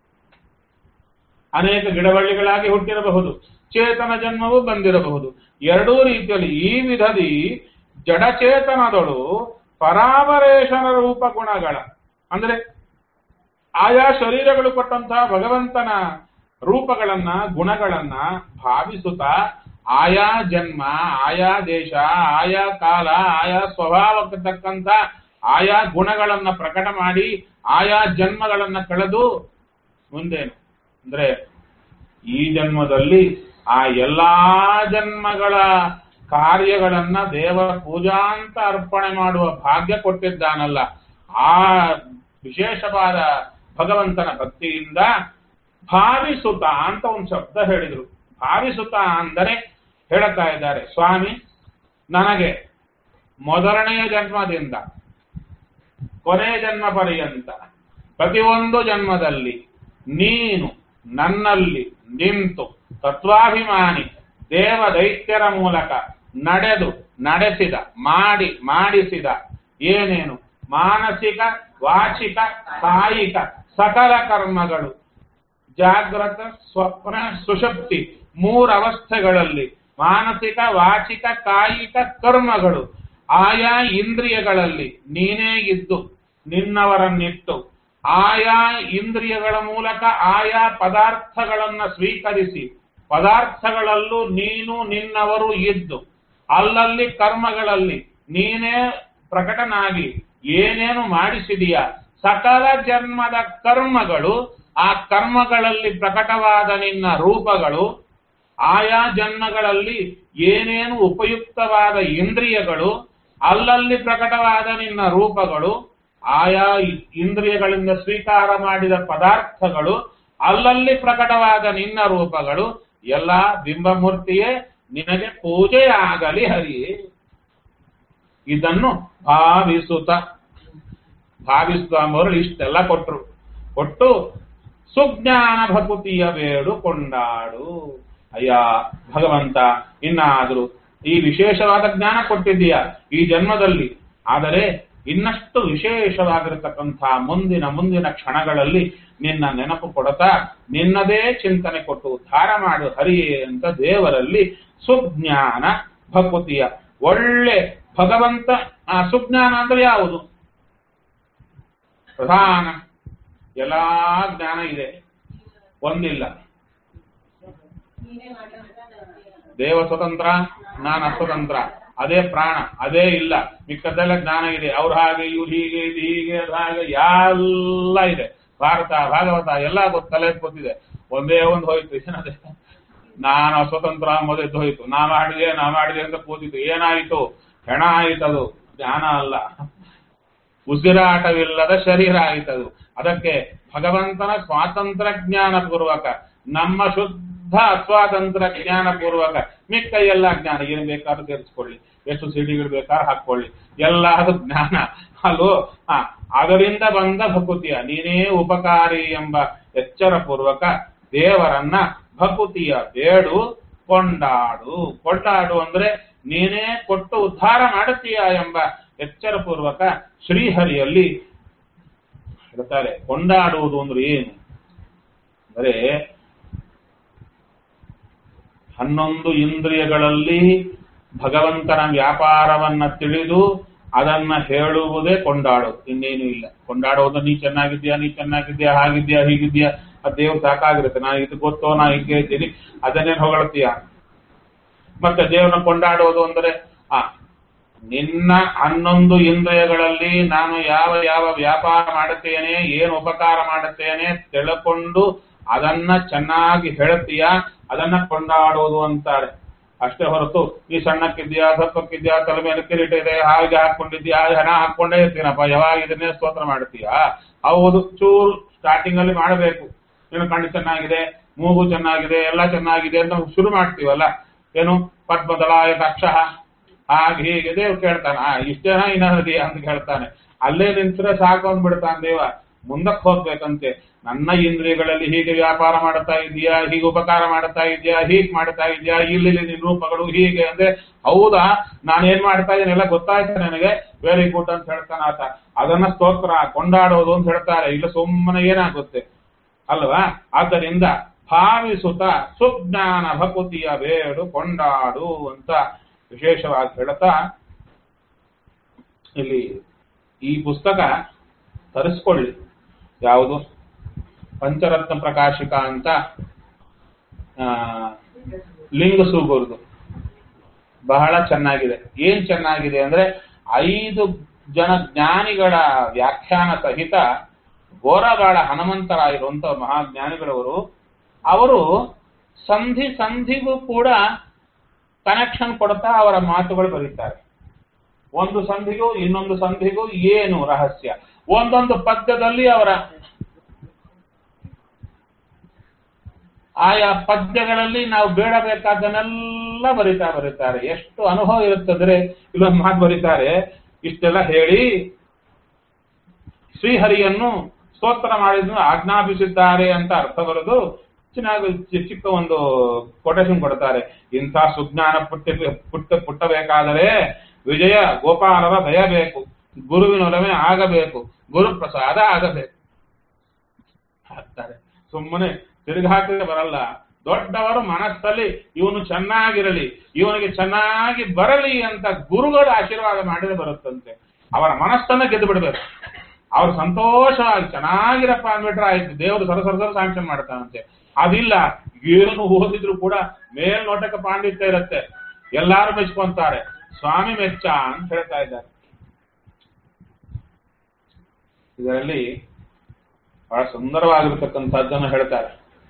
ಅನೇಕ ಗಿಡಬಳ್ಳಿಗಳಾಗಿ ಹುಟ್ಟಿರಬಹುದು ಚೇತನ ಜನ್ಮವೂ ಬಂದಿರಬಹುದು ಎರಡೂ ರೀತಿಯಲ್ಲಿ ಈ ವಿಧದಿ ಜಡಚೇತನದಳು ಪರಾಮರೇಶನ ರೂಪ ಗುಣಗಳ ಅಂದ್ರೆ ಆಯಾ ಶರೀರಗಳು ಕೊಟ್ಟಂತಹ ಭಗವಂತನ ರೂಪಗಳನ್ನ ಗುಣಗಳನ್ನ ಭಾವಿಸುತ್ತಾ ಆಯಾ ಜನ್ಮ ಆಯಾ ದೇಶ ಆಯಾ ಕಾಲ ಆಯಾ ಸ್ವಭಾವಕ್ಕೆ ತಕ್ಕಂತ ಆಯಾ ಗುಣಗಳನ್ನ ಪ್ರಕಟ ಮಾಡಿ ಆಯಾ ಜನ್ಮಗಳನ್ನ ಕಳೆದು ಮುಂದೇನು ಅಂದ್ರೆ ಈ ಜನ್ಮದಲ್ಲಿ ಆ ಎಲ್ಲಾ ಜನ್ಮಗಳ ಕಾರ್ಯಗಳನ್ನ ದೇವರ ಪೂಜಾ ಅಂತ ಅರ್ಪಣೆ ಮಾಡುವ ಭಾಗ್ಯ ಕೊಟ್ಟಿದ್ದಾನಲ್ಲ ಆ ವಿಶೇಷವಾದ ಭಗವಂತನ ಭಕ್ತಿಯಿಂದ ಭಾವಿಸುತ್ತ ಅಂತ ಒಂದು ಶಬ್ದ ಹೇಳಿದ್ರು ಭಾವಿಸುತ್ತ ಅಂದರೆ ಹೇಳುತ್ತಾ ಇದ್ದಾರೆ ಸ್ವಾಮಿ ನನಗೆ ಮೊದಲನೆಯ ಜನ್ಮದಿಂದ ಕೊನೆಯ ಜನ್ಮ ಪರ್ಯಂತ ಪ್ರತಿಯೊಂದು ಜನ್ಮದಲ್ಲಿ ನೀನು ನನ್ನಲ್ಲಿ ನಿಂತು ತತ್ವಾಭಿಮಾನಿ ದೇವ ದೈತ್ಯರ ಮೂಲಕ ನಡೆದು ನಡೆಸಿದ ಮಾಡಿ ಮಾಡಿಸಿದ ಏನೇನು ಮಾನಸಿಕ ವಾಚಿಕ ಕಾಯಿಕ ಸಕಲ ಕರ್ಮಗಳು ಜಾಗ್ರತ ಸ್ವಪ್ನ ಸುಷುಪ್ತಿ ಮೂರವಸ್ಥೆಗಳಲ್ಲಿ ಮಾನಸಿಕ ವಾಚಿಕ ಕಾಯಿಕ ಕರ್ಮಗಳು ಆಯಾ ಇಂದ್ರಿಯಗಳಲ್ಲಿ ನೀನೇ ಇದ್ದು ನಿನ್ನವರನ್ನಿಟ್ಟು ಆಯಾ ಇಂದ್ರಿಯಗಳ ಮೂಲಕ ಆಯಾ ಪದಾರ್ಥಗಳನ್ನ ಸ್ವೀಕರಿಸಿ ಪದಾರ್ಥಗಳಲ್ಲೂ ನೀನು ನಿನ್ನವರು ಇದ್ದು ಅಲ್ಲಲ್ಲಿ ಕರ್ಮಗಳಲ್ಲಿ ನೀನೇ ಪ್ರಕಟನಾಗಿ ಏನೇನು ಮಾಡಿಸಿದೀಯ ಸಕಲ ಜನ್ಮದ ಕರ್ಮಗಳು ಆ ಕರ್ಮಗಳಲ್ಲಿ ಪ್ರಕಟವಾದ ನಿನ್ನ ರೂಪಗಳು ಆಯಾ ಜನ್ಮಗಳಲ್ಲಿ ಏನೇನು ಉಪಯುಕ್ತವಾದ ಇಂದ್ರಿಯಗಳು ಅಲ್ಲಲ್ಲಿ ಪ್ರಕಟವಾದ ನಿನ್ನ ರೂಪಗಳು ಆಯಾ ಇಂದ್ರಿಯಗಳಿಂದ ಸ್ವೀಕಾರ ಮಾಡಿದ ಪದಾರ್ಥಗಳು ಅಲ್ಲಲ್ಲಿ ಪ್ರಕಟವಾದ ನಿನ್ನ ರೂಪಗಳು ಎಲ್ಲ ಬಿಂಬಮೂರ್ತಿಯೇ ನಿನಗೆ ಪೂಜೆ ಆಗಲಿ ಹರಿ ಇದನ್ನು ಭಾವಿಸುತ್ತ ಭಾವಿಸುತ್ತ ಅಂಬವರು ಇಷ್ಟೆಲ್ಲ ಕೊಟ್ರು ಕೊಟ್ಟು ಸುಜ್ಞಾನ ಭಕುತಿಯ ಬೇಡು ಕೊಂಡಾಡು ಅಯ್ಯ ಭಗವಂತ ಇನ್ನಾದರೂ ಈ ವಿಶೇಷವಾದ ಜ್ಞಾನ ಕೊಟ್ಟಿದ್ದೀಯ ಈ ಜನ್ಮದಲ್ಲಿ ಆದರೆ ಇನ್ನಷ್ಟು ವಿಶೇಷವಾಗಿರತಕ್ಕಂಥ ಮುಂದಿನ ಮುಂದಿನ ಕ್ಷಣಗಳಲ್ಲಿ ನಿನ್ನ ನೆನಪು ಕೊಡತಾ ನಿನ್ನದೇ ಚಿಂತನೆ ಕೊಟ್ಟು ಉದ್ಧಾರ ಮಾಡು ಹರಿಯೇ ಅಂತ ದೇವರಲ್ಲಿ ಸುಜ್ಞಾನ ಭಕುತಿಯ ಒಳ್ಳೆ ಭಗವಂತ ಆ ಸುಜ್ಞಾನ ಅಂದ್ರೆ ಯಾವುದು ಪ್ರಧಾನ ಎಲ್ಲಾ ಜ್ಞಾನ ಇದೆ ಒಂದಿಲ್ಲ ದೇವ ಸ್ವತಂತ್ರ ನಾನು ಅಸ್ವತಂತ್ರ ಅದೇ ಪ್ರಾಣ ಅದೇ ಇಲ್ಲ ಮಿಕ್ಕದ್ದೆಲ್ಲ ಜ್ಞಾನ ಇದೆ ಅವ್ರು ಹಾಗೆ ಇವ್ರು ಹೀಗೆ ಇದು ಹೀಗೆ ಅದು ಹಾಗೆ ಎಲ್ಲ ಇದೆ ಭಾರತ ಭಾಗವತ ಎಲ್ಲ ಗೊತ್ತು ತಲೆ ಗೊತ್ತಿದೆ ಒಂದೇ ಒಂದು ಹೋಯ್ತು ಏನದೆ ನಾನು ಅಸ್ವತಂತ್ರ ಮೊದಲು ಹೋಯ್ತು ನಾ ಮಾಡಿದೆ ನಾ ಮಾಡಿದೆ ಅಂತ ಕೂತಿತ್ತು ಏನಾಯಿತು ಹೆಣ ಆಯಿತದು ಜ್ಞಾನ ಅಲ್ಲ ಉಸಿರಾಟವಿಲ್ಲದ ಶರೀರ ಆಯಿತದು ಅದಕ್ಕೆ ಭಗವಂತನ ಸ್ವಾತಂತ್ರ್ಯ ಜ್ಞಾನ ಪೂರ್ವಕ ನಮ್ಮ ಶುದ್ಧ ಅಸ್ವಾತಂತ್ರ್ಯ ಜ್ಞಾನ ಪೂರ್ವಕ ಮಿಕ್ಕ ಎಲ್ಲ ಜ್ಞಾನ ಏನು ಬೇಕಾದ್ರೂ ಸೇರಿಸ್ಕೊಳ್ಳಿ ಎಷ್ಟು ಸಿಡಿಗಳು ಬೇಕಾದ್ರೂ ಹಾಕೊಳ್ಳಿ ಎಲ್ಲ ಅದು ಜ್ಞಾನ ಅಲ್ಲೋ ಹ ಅದರಿಂದ ಬಂದ ಭಕುತಿಯ ನೀನೇ ಉಪಕಾರಿ ಎಂಬ ಎಚ್ಚರ ಪೂರ್ವಕ ದೇವರನ್ನ ಭಕುತಿಯ ಬೇಡು ಕೊಂಡಾಡು ಕೊಂಡಾಡು ಅಂದ್ರೆ ನೀನೇ ಕೊಟ್ಟು ಉದ್ಧಾರ ಮಾಡುತ್ತೀಯ ಎಂಬ ಎಚ್ಚರಪೂರ್ವಕ ಶ್ರೀಹರಿಯಲ್ಲಿ ಹೇಳ್ತಾರೆ ಕೊಂಡಾಡುವುದು ಅಂದ್ರೆ ಏನು ಅಂದರೆ ಹನ್ನೊಂದು ಇಂದ್ರಿಯಗಳಲ್ಲಿ ಭಗವಂತನ ವ್ಯಾಪಾರವನ್ನ ತಿಳಿದು ಅದನ್ನ ಹೇಳುವುದೇ ಕೊಂಡಾಡೋದು ಇನ್ನೇನು ಇಲ್ಲ ಕೊಂಡಾಡೋದು ನೀ ಚೆನ್ನಾಗಿದ್ಯಾ ನೀ ಚೆನ್ನಾಗಿದ್ಯಾ ಹಾಗಿದ್ಯಾ ಹೀಗಿದ್ಯಾ ಆ ದೇವ್ರು ಸಾಕಾಗಿರುತ್ತೆ ನಾ ಇದು ಗೊತ್ತೋ ನಾ ಹೀಗೆ ಇದ್ದೀನಿ ಅದನ್ನೇನು ಹೊಗಳ್ತೀಯ ಮತ್ತೆ ದೇವ್ರನ್ನ ಕೊಂಡಾಡೋದು ಅಂದರೆ ಆ ನಿನ್ನ ಹನ್ನೊಂದು ಇಂದ್ರಿಯಗಳಲ್ಲಿ ನಾನು ಯಾವ ಯಾವ ವ್ಯಾಪಾರ ಮಾಡುತ್ತೇನೆ ಏನು ಉಪಕಾರ ಮಾಡುತ್ತೇನೆ ತಿಳ್ಕೊಂಡು ಅದನ್ನ ಚೆನ್ನಾಗಿ ಹೇಳ್ತೀಯ ಅದನ್ನ ಕೊಂಡಾಡೋದು ಅಂತಾರೆ ಅಷ್ಟೇ ಹೊರತು ಈ ಸಣ್ಣಕ್ಕಿದ್ಯಾ ದಪ್ಪಕ್ಕಿದ್ಯಾ ತಲೆ ಮೇಲೆ ಕಿರೀಟ ಇದೆ ಹಾಗೆ ಹಾಕೊಂಡಿದ್ಯಾ ಹಣ ಹಾಕೊಂಡೇ ಇರ್ತೀನಪ್ಪ ಯಾವಾಗ ಇದನ್ನೇ ಸ್ತೋತ್ರ ಮಾಡ್ತೀಯಾ ಹೌದು ಚೂರು ಸ್ಟಾರ್ಟಿಂಗ್ ಅಲ್ಲಿ ಮಾಡಬೇಕು ಏನು ಕಣ್ಣು ಚೆನ್ನಾಗಿದೆ ಮೂಗು ಚೆನ್ನಾಗಿದೆ ಎಲ್ಲ ಚೆನ್ನಾಗಿದೆ ಅಂತ ಶುರು ಮಾಡ್ತೀವಲ್ಲ ಏನು ಪದ್ಮದಲಾಯ ದಕ್ಷ ಹಾಗೆ ಹೀಗೆ ದೇವ್ ಕೇಳ್ತಾನೆ ಆ ಇಷ್ಟೇನಾ ಇನ್ನದಿ ಅಂತ ಕೇಳ್ತಾನೆ ಅಲ್ಲೇ ನಿಂತ್ರೆ ಸಾಕು ಅಂದ್ಬಿಡ್ತಾನೆ ದೇವ ಮುಂದಕ್ಕೆ ಹೋಗ್ಬೇಕಂತೆ ನನ್ನ ಇಂದ್ರಿಯಗಳಲ್ಲಿ ಹೀಗೆ ವ್ಯಾಪಾರ ಮಾಡ್ತಾ ಇದೆಯಾ ಹೀಗೆ ಉಪಕಾರ ಮಾಡ್ತಾ ಇದೆಯಾ ಹೀಗೆ ಮಾಡ್ತಾ ಇದೆಯಾ ಇಲ್ಲಿ ನಿನ್ನ ರೂಪಗಳು ಹೀಗೆ ಅಂದ್ರೆ ಹೌದಾ ನಾನು ಏನ್ ಮಾಡ್ತಾ ಇದ್ದೀನಿ ಎಲ್ಲ ಗೊತ್ತಾಯ್ತು ನನಗೆ ವೆರಿ ಗುಡ್ ಅಂತ ಹೇಳ್ತಾನೆ ಆತ ಅದನ್ನ ಸ್ತೋತ್ರ ಕೊಂಡಾಡೋದು ಅಂತ ಹೇಳ್ತಾರೆ ಇಲ್ಲ ಸುಮ್ಮನೆ ಏನಾಗುತ್ತೆ ಅಲ್ವಾ ಆದ್ದರಿಂದ ಭಾವಿಸುತ್ತ ಸುಜ್ಞಾನ ಭಕುತಿಯ ಬೇಡು ಕೊಂಡಾಡು ಅಂತ ವಿಶೇಷವಾಗಿ ಹೇಳ್ತಾ ಇಲ್ಲಿ ಈ ಪುಸ್ತಕ ತರಿಸ್ಕೊಳ್ಳಿ ಯಾವುದು ಪಂಚರತ್ನ ಪ್ರಕಾಶಿಕ ಅಂತ ಆ, ಲಿಂಗ ಸೂಗುರ್ದು ಬಹಳ ಚೆನ್ನಾಗಿದೆ ಏನ್ ಚೆನ್ನಾಗಿದೆ ಅಂದ್ರೆ ಐದು ಜನ ಜ್ಞಾನಿಗಳ ವ್ಯಾಖ್ಯಾನ ಸಹಿತ ಗೋರಗಾಡ ಹನುಮಂತರಾಗಿರುವಂತ ಮಹಾಜ್ಞಾನಿಗಳವರು ಅವರು ಸಂಧಿ ಸಂಧಿಗೂ ಕೂಡ ಕನೆಕ್ಷನ್ ಕೊಡ್ತಾ ಅವರ ಮಾತುಗಳು ಬರೀತಾರೆ ಒಂದು ಸಂಧಿಗೂ ಇನ್ನೊಂದು ಸಂಧಿಗೂ ಏನು ರಹಸ್ಯ ಒಂದೊಂದು ಪದ್ಯದಲ್ಲಿ ಅವರ ಆಯಾ ಪದ್ಯಗಳಲ್ಲಿ ನಾವು ಬೇಡಬೇಕಾದ್ದನ್ನೆಲ್ಲ ಬರಿತಾ ಬರೀತಾರೆ ಎಷ್ಟು ಅನುಭವ ಇರುತ್ತಂದ್ರೆ ಇಲ್ಲೊಂದು ಮಾತು ಬರೀತಾರೆ ಇಷ್ಟೆಲ್ಲ ಹೇಳಿ ಶ್ರೀಹರಿಯನ್ನು ಸ್ತೋತ್ರ ಮಾಡಿದ್ರು ಆಜ್ಞಾಪಿಸಿದ್ದಾರೆ ಅಂತ ಅರ್ಥ ಬರೋದು ಚೆನ್ನಾಗಿ ಚಿ- ಚಿಕ್ಕ ಒಂದು ಕೊಟೇಶನ್ ಕೊಡ್ತಾರೆ ಇಂಥ ಸುಜ್ಞಾನ ಪುಟ್ಟ ಪುಟ್ಟ ಪುಟ್ಟಬೇಕಾದರೆ ವಿಜಯ ಗೋಪಾಲರ ದಯ ಬೇಕು ಗುರುವಿನೊಲಮೆ ಆಗಬೇಕು ಗುರು ಪ್ರಸಾದ ಆಗಬೇಕು ಹಾಕ್ತಾರೆ ಸುಮ್ಮನೆ ತಿರುಗಾಕಿದ್ರೆ ಬರಲ್ಲ ದೊಡ್ಡವರು ಮನಸ್ಸಲ್ಲಿ ಇವನು ಚೆನ್ನಾಗಿರಲಿ ಇವನಿಗೆ ಚೆನ್ನಾಗಿ ಬರಲಿ ಅಂತ ಗುರುಗಳು ಆಶೀರ್ವಾದ ಮಾಡಿದ್ರೆ ಬರುತ್ತಂತೆ ಅವರ ಮನಸ್ಸನ್ನ ಗೆದ್ದು ಬಿಡಬೇಕು ಅವ್ರು ಸಂತೋಷವಾಗಿ ಚೆನ್ನಾಗಿರಪ್ಪ ಅಂದ್ಬಿಟ್ರೆ ಆಯ್ತು ದೇವರು ಸರ ಸರ ಸರ ಸ್ಯಾಂಕ್ಷನ್ ಮಾಡ್ತಾನಂತೆ ಅದಿಲ್ಲ ಏನು ಓದಿದ್ರು ಕೂಡ ಮೇಲ್ನೋಟಕ್ಕೆ ಪಾಂಡಿತ್ಯ ಇರುತ್ತೆ ಎಲ್ಲಾರು ಮೆಚ್ಕೊಂತಾರೆ ಸ್ವಾಮಿ ಮೆಚ್ಚ ಅಂತ ಹೇಳ್ತಾ ಇದ್ದಾರೆ ಇದರಲ್ಲಿ ಬಹಳ ಸುಂದರವಾಗಿರ್ತಕ್ಕಂಥದ್ದನ್ನು ಹೇಳ್ತಾರೆ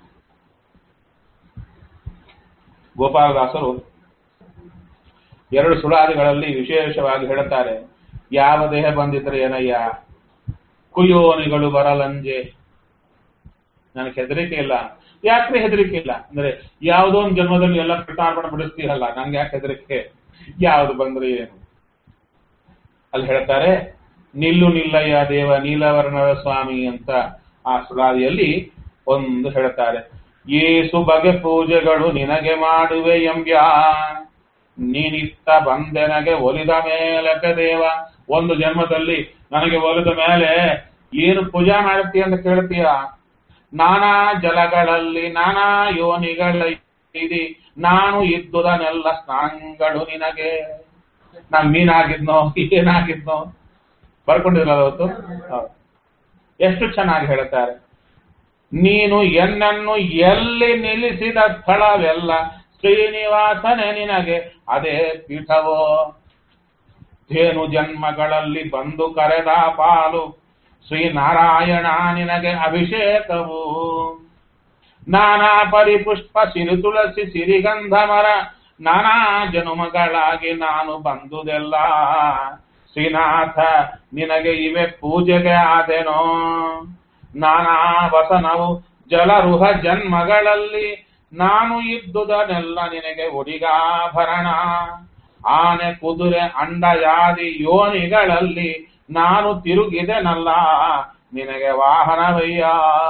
ಗೋಪಾಲದಾಸರು ಎರಡು ಸುಳಾದಿಗಳಲ್ಲಿ ವಿಶೇಷವಾಗಿ ಹೇಳುತ್ತಾರೆ ಯಾವ ದೇಹ ಬಂದಿದ್ರೆ ಏನಯ್ಯ ಕುಯೋನಿಗಳು ಬರಲಂಜೆ ನನಗೆ ಹೆದರಿಕೆ ಇಲ್ಲ ಯಾಕ್ರೆ ಹೆದರಿಕೆ ಇಲ್ಲ ಅಂದ್ರೆ ಯಾವುದೋ ಒಂದು ಜನ್ಮದಲ್ಲಿ ಎಲ್ಲ ಕೃತಾರ್ಪಣ ಬಿಡಿಸ್ತೀರಲ್ಲ ನಂಗೆ ಯಾಕೆ ಹೆದರಿಕೆ ಯಾವುದು ಬಂದ್ರೆ ಏನು ಅಲ್ಲಿ ಹೇಳ್ತಾರೆ ನಿಲ್ಲು ನಿಲ್ಲಯ್ಯ ದೇವ ನೀಲವರ್ಣದ ಸ್ವಾಮಿ ಅಂತ ಆ ಸುಳಾದಿಯಲ್ಲಿ ಒಂದು ಹೇಳ್ತಾರೆ ಏಸು ಬಗೆ ಪೂಜೆಗಳು ನಿನಗೆ ಮಾಡುವೆ ಎಂಬ್ಯ ನೀನಿತ್ತ ಬಂದೆನಗೆ ಒಲಿದ ಮೇಲಕ್ಕೆ ದೇವ ಒಂದು ಜನ್ಮದಲ್ಲಿ ನನಗೆ ಒಲಿದ ಮೇಲೆ ಏನು ಪೂಜಾ ಮಾಡ್ತೀಯ ಅಂತ ಕೇಳ್ತೀಯ ನಾನಾ ಜಲಗಳಲ್ಲಿ ನಾನಾ ಯೋನಿಗಳಲ್ಲಿ ನಾನು ಇದ್ದುದನ್ನೆಲ್ಲ ಸ್ನಾನಗಳು ನಿನಗೆ ನಾನ್ ಮೀನಾಗಿದ್ನೋ ಏನಾಗಿದ್ನೋ ಬರ್ಕೊಂಡಿದ್ರಲ್ಲ ಅವತ್ತು ಹೌದು. ಎಷ್ಟು ಚೆನ್ನಾಗಿ ಹೇಳ್ತಾರೆ ನೀನು ಎನ್ನನ್ನು ಎಲ್ಲಿ ನಿಲ್ಲಿಸಿದ ಸ್ಥಳವೆಲ್ಲ ಶ್ರೀನಿವಾಸನೇ ನಿನಗೆ ಅದೇ ಪೀಠವೋ ಧೇನು ಜನ್ಮಗಳಲ್ಲಿ ಬಂದು ಕರೆದ ಪಾಲು ಶ್ರೀನಾರಾಯಣ ನಿನಗೆ ಅಭಿಷೇಕವು ನಾನಾ ಪರಿಪುಷ್ಪ ಸಿರಿ ತುಳಸಿ ಸಿರಿಗಂಧ ಮರ ನಾನಾ ಜನುಮಗಳಾಗಿ ನಾನು ಬಂದುದೆಲ್ಲ ಶ್ರೀನಾಥ ನಿನಗೆ ಇವೆ ಪೂಜೆಗೆ ಆದೆನೋ ನಾನಾ ವಸನವು ಜಲರುಹ ಜನ್ಮಗಳಲ್ಲಿ ನಾನು ಇದ್ದುದನ್ನೆಲ್ಲ ನಿನಗೆ ಉಡಿಗಾಭರಣ ಆನೆ ಕುದುರೆ ಅಂಡಯಾದಿ ಯೋನಿಗಳಲ್ಲಿ ನಾನು ತಿರುಗಿದೆನಲ್ಲ ನಿನಗೆ ವಾಹನವಯ್ಯ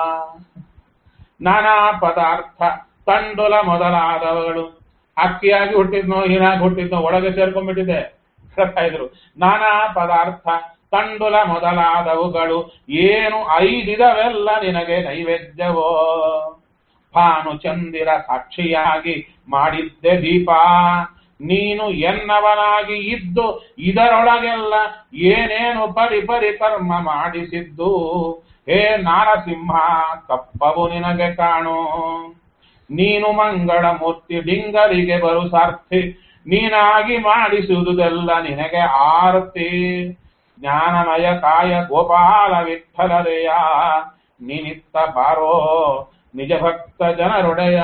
ನಾನಾ ಪದಾರ್ಥ ತಂಡುಲ ಮೊದಲಾದವುಗಳು ಅಕ್ಕಿಯಾಗಿ ಹುಟ್ಟಿದ್ನೋ ಹೀನಾಗಿ ಹುಟ್ಟಿದ್ನೋ ಒಳಗೆ ಸೇರ್ಕೊಂಡ್ಬಿಟ್ಟಿದೆ ಹೇಳ್ತಾ ಇದ್ರು ನಾನಾ ಪದಾರ್ಥ ತಂಡುಲ ಮೊದಲಾದವುಗಳು ಏನು ಐದಿದವೆಲ್ಲ ನಿನಗೆ ನೈವೇದ್ಯವೋ ಭಾನು ಚಂದಿರ ಸಾಕ್ಷಿಯಾಗಿ ಮಾಡಿದ್ದೆ ದೀಪ ನೀನು ಎನ್ನವನಾಗಿ ಇದ್ದು ಇದರೊಳಗೆಲ್ಲ ಏನೇನು ಪರಿ ಪರಿ ಕರ್ಮ ಮಾಡಿಸಿದ್ದು ಹೇ ನಾರಸಿಂಹ ಕಪ್ಪವು ನಿನಗೆ ಕಾಣು ನೀನು ಮಂಗಳ ಮೂರ್ತಿ ಡಿಂಗರಿಗೆ ಬರು ಸಾರ್ಥಿ ನೀನಾಗಿ ಮಾಡಿಸುವುದೆಲ್ಲ ನಿನಗೆ ಆರತಿ ಜ್ಞಾನಮಯ ಕಾಯ ಗೋಪಾಲ ವಿಠಲರೆಯ ನೀನಿತ್ತ ಬಾರೋ ನಿಜ ಭಕ್ತ ಜನರೊಡೆಯ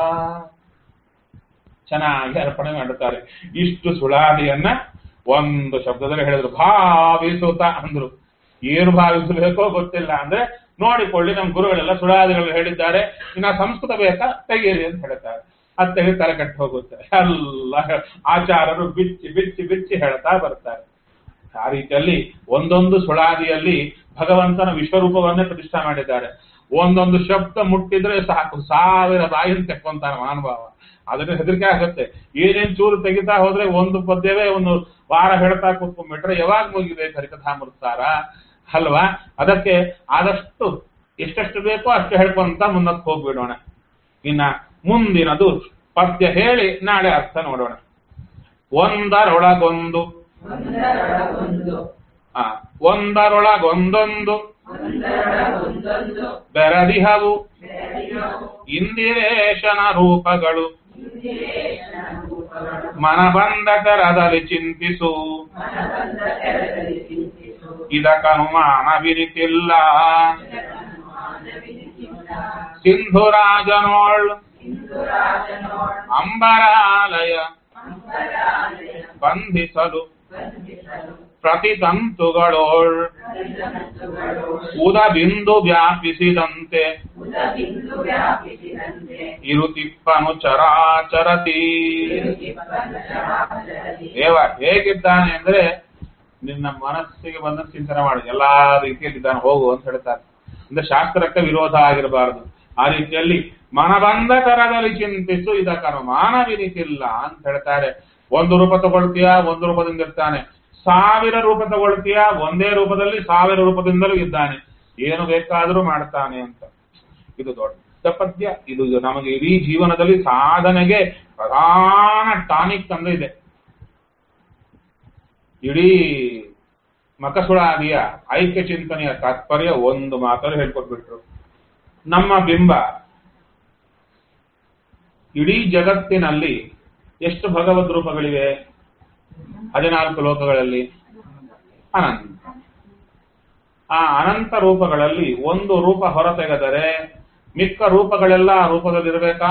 ಚೆನ್ನಾಗಿ ಅರ್ಪಣೆ ಮಾಡುತ್ತಾರೆ ಇಷ್ಟು ಸುಳಾದಿಯನ್ನ ಒಂದು ಶಬ್ದದಲ್ಲಿ ಹೇಳಿದ್ರು ಭಾವಿಸುತ್ತ ಅಂದ್ರು ಏನು ಭಾವಿಸಬೇಕೋ ಗೊತ್ತಿಲ್ಲ ಅಂದ್ರೆ ನೋಡಿಕೊಳ್ಳಿ ನಮ್ಮ ಗುರುಗಳೆಲ್ಲ ಸುಳಾದಿಗಳು ಹೇಳಿದ್ದಾರೆ ಇನ್ನ ಸಂಸ್ಕೃತ ಬೇಕಾ ತೆಗೀರಿ ಅಂತ ಹೇಳ್ತಾರೆ ಅದು ತೆಗೆದು ತಲೆ ಕಟ್ಟಿ ಹೋಗುತ್ತೆ ಎಲ್ಲ ಆಚಾರರು ಬಿಚ್ಚಿ ಬಿಚ್ಚಿ ಬಿಚ್ಚಿ ಹೇಳ್ತಾ ಬರ್ತಾರೆ ಆ ರೀತಿಯಲ್ಲಿ ಒಂದೊಂದು ಸುಳಾದಿಯಲ್ಲಿ ಭಗವಂತನ ವಿಶ್ವರೂಪವನ್ನೇ ಪ್ರತಿಷ್ಠಾ ಮಾಡಿದ್ದಾರೆ ಒಂದೊಂದು ಶಬ್ದ ಮುಟ್ಟಿದ್ರೆ ಸಾಕು ಸಾವಿರ ಬಾಯಿನ ತೆಕ್ಕೊಂತಾನೆ ಮಹಾನುಭಾವ ಅದನ್ನ ಹೆದರಿಕೆ ಆಗುತ್ತೆ ಏನೇನ್ ಚೂರು ತೆಗಿತಾ ಹೋದ್ರೆ ಒಂದು ಪದ್ಯವೇ ಒಂದು ವಾರ ಹೇಳ್ತಾ ಕೂತ್ಕೊಂಡ್ಬಿಟ್ರೆ ಯಾವಾಗ ಮುಗಿಬೇಕು ಹರಿಕಥಾಮೃತಾರ ಅಲ್ವಾ ಅದಕ್ಕೆ ಆದಷ್ಟು ಎಷ್ಟೆಷ್ಟು ಬೇಕೋ ಅಷ್ಟು ಹೇಳ್ಕೊಂತ ಮುನ್ನಕ್ಕೆ ಹೋಗ್ಬಿಡೋಣ ಇನ್ನ ಮುಂದಿನದು ಪದ್ಯ ಹೇಳಿ ನಾಳೆ ಅರ್ಥ ನೋಡೋಣ ಒಂದರೊಳಗೊಂದು ಒಂದರೊಳಗೊಂದು ಆ ಒಂದರೊಳಗೊಂದೊಂದು ಒಂದರೊಳಗೊಂದೊಂದು ಬೆರದಿಹವು ಬೆರಳಿನವು ಇಂದಿರೇಶನ ರೂಪಗಳು ಇಂದಿರೇಶನ ರೂಪಗಳು ಮನ ಬಂದ ತೆರದಲ್ಲಿ ಚಿಂತಿಸು ಮನಬಂದ ತೆರದಲ್ಲಿ ಚಿಂತಿಸು ಇದಕ್ಕನುಮಾನವಿರಿತಿಲ್ಲ ಮಾನವಿನಿಸಿಲ್ಲ ಸಿಂಧುರಾಜನೋಳ್ ಸಿಂಧುರಾಜನೋಳ್ ಅಂಬರಾಲಯ ಅಂಬರಾಲಯ ಬಂಧಿಸಲು ಬಂಧಿಸಲು ಪ್ರತಿತಂತುಗಳೋಳ್ ಹರಿತನಂತುಗಳು ಉದಬಿಂದು ವ್ಯಾಪಿಸಿದಂತೆ ಉದಬಿಂದು ವ್ಯಾಪಿಸಿದಂತೆ ಇರುತಿಪ್ಪನು ಚರಾಚರತಿ ತಿರುಗಿಪ್ಪಂಚರಾಚರದಿ ದೇವ ಹೇಗಿದ್ದಾನೆ ಅಂದ್ರೆ ನಿನ್ನ ಮನಸ್ಸಿಗೆ ಬಂದ ಚಿಂತನೆ ಮಾಡು ಎಲ್ಲಾ ರೀತಿಯಲ್ಲಿದ್ದಾನೆ ಹೋಗು ಅಂತ ಹೇಳ್ತಾರೆ ಅಂದ್ರೆ ಶಾಸ್ತ್ರಕ್ಕೆ ವಿರೋಧ ಆಗಿರಬಾರದು ಆ ರೀತಿಯಲ್ಲಿ ಮನ ಬಂದ ತರದಲ್ಲಿ ಚಿಂತಿಸು ಇದಕ್ಕನು ಮಾನವಿನಿತಿಲ್ಲ ಅಂತ ಹೇಳ್ತಾರೆ ಒಂದು ರೂಪ ತಗೊಳ್ತೀಯ ಒಂದು ರೂಪದಿಂದ ಇರ್ತಾನೆ ಸಾವಿರ ರೂಪ ತಗೊಳ್ತೀಯ ಒಂದೇ ರೂಪದಲ್ಲಿ ಸಾವಿರ ರೂಪದಿಂದಲೂ ಇದ್ದಾನೆ ಏನು ಬೇಕಾದರೂ ಮಾಡ್ತಾನೆ ಅಂತ ಇದು ದೊಡ್ಡ ಪದ್ಯ ಇದು ನಮಗೆ ಇಡೀ ಜೀವನದಲ್ಲಿ ಸಾಧನೆಗೆ ಪ್ರಧಾನ ಟಾನಿಕ್ ಅಂದ್ರೆ ಇದೆ ಇಡೀ ಮಕಸುಳಾದಿಯ ಐಕ್ಯ ಚಿಂತನೆಯ ತಾತ್ಪರ್ಯ ಒಂದು ಮಾತಲ್ಲಿ ಹೇಳ್ಕೊಟ್ಬಿಟ್ರು ನಮ್ಮ ಬಿಂಬ ಇಡೀ ಜಗತ್ತಿನಲ್ಲಿ ಎಷ್ಟು ಭಗವದ್ ರೂಪಗಳಿವೆ ಹದಿನಾಲ್ಕು ಲೋಕಗಳಲ್ಲಿ ಅನಂತ ಆ ಅನಂತ ರೂಪಗಳಲ್ಲಿ ಒಂದು ರೂಪ ಹೊರತೆಗೆದರೆ ಮಿಕ್ಕ ರೂಪಗಳೆಲ್ಲ ಆ ರೂಪದಲ್ಲಿರ್ಬೇಕಾ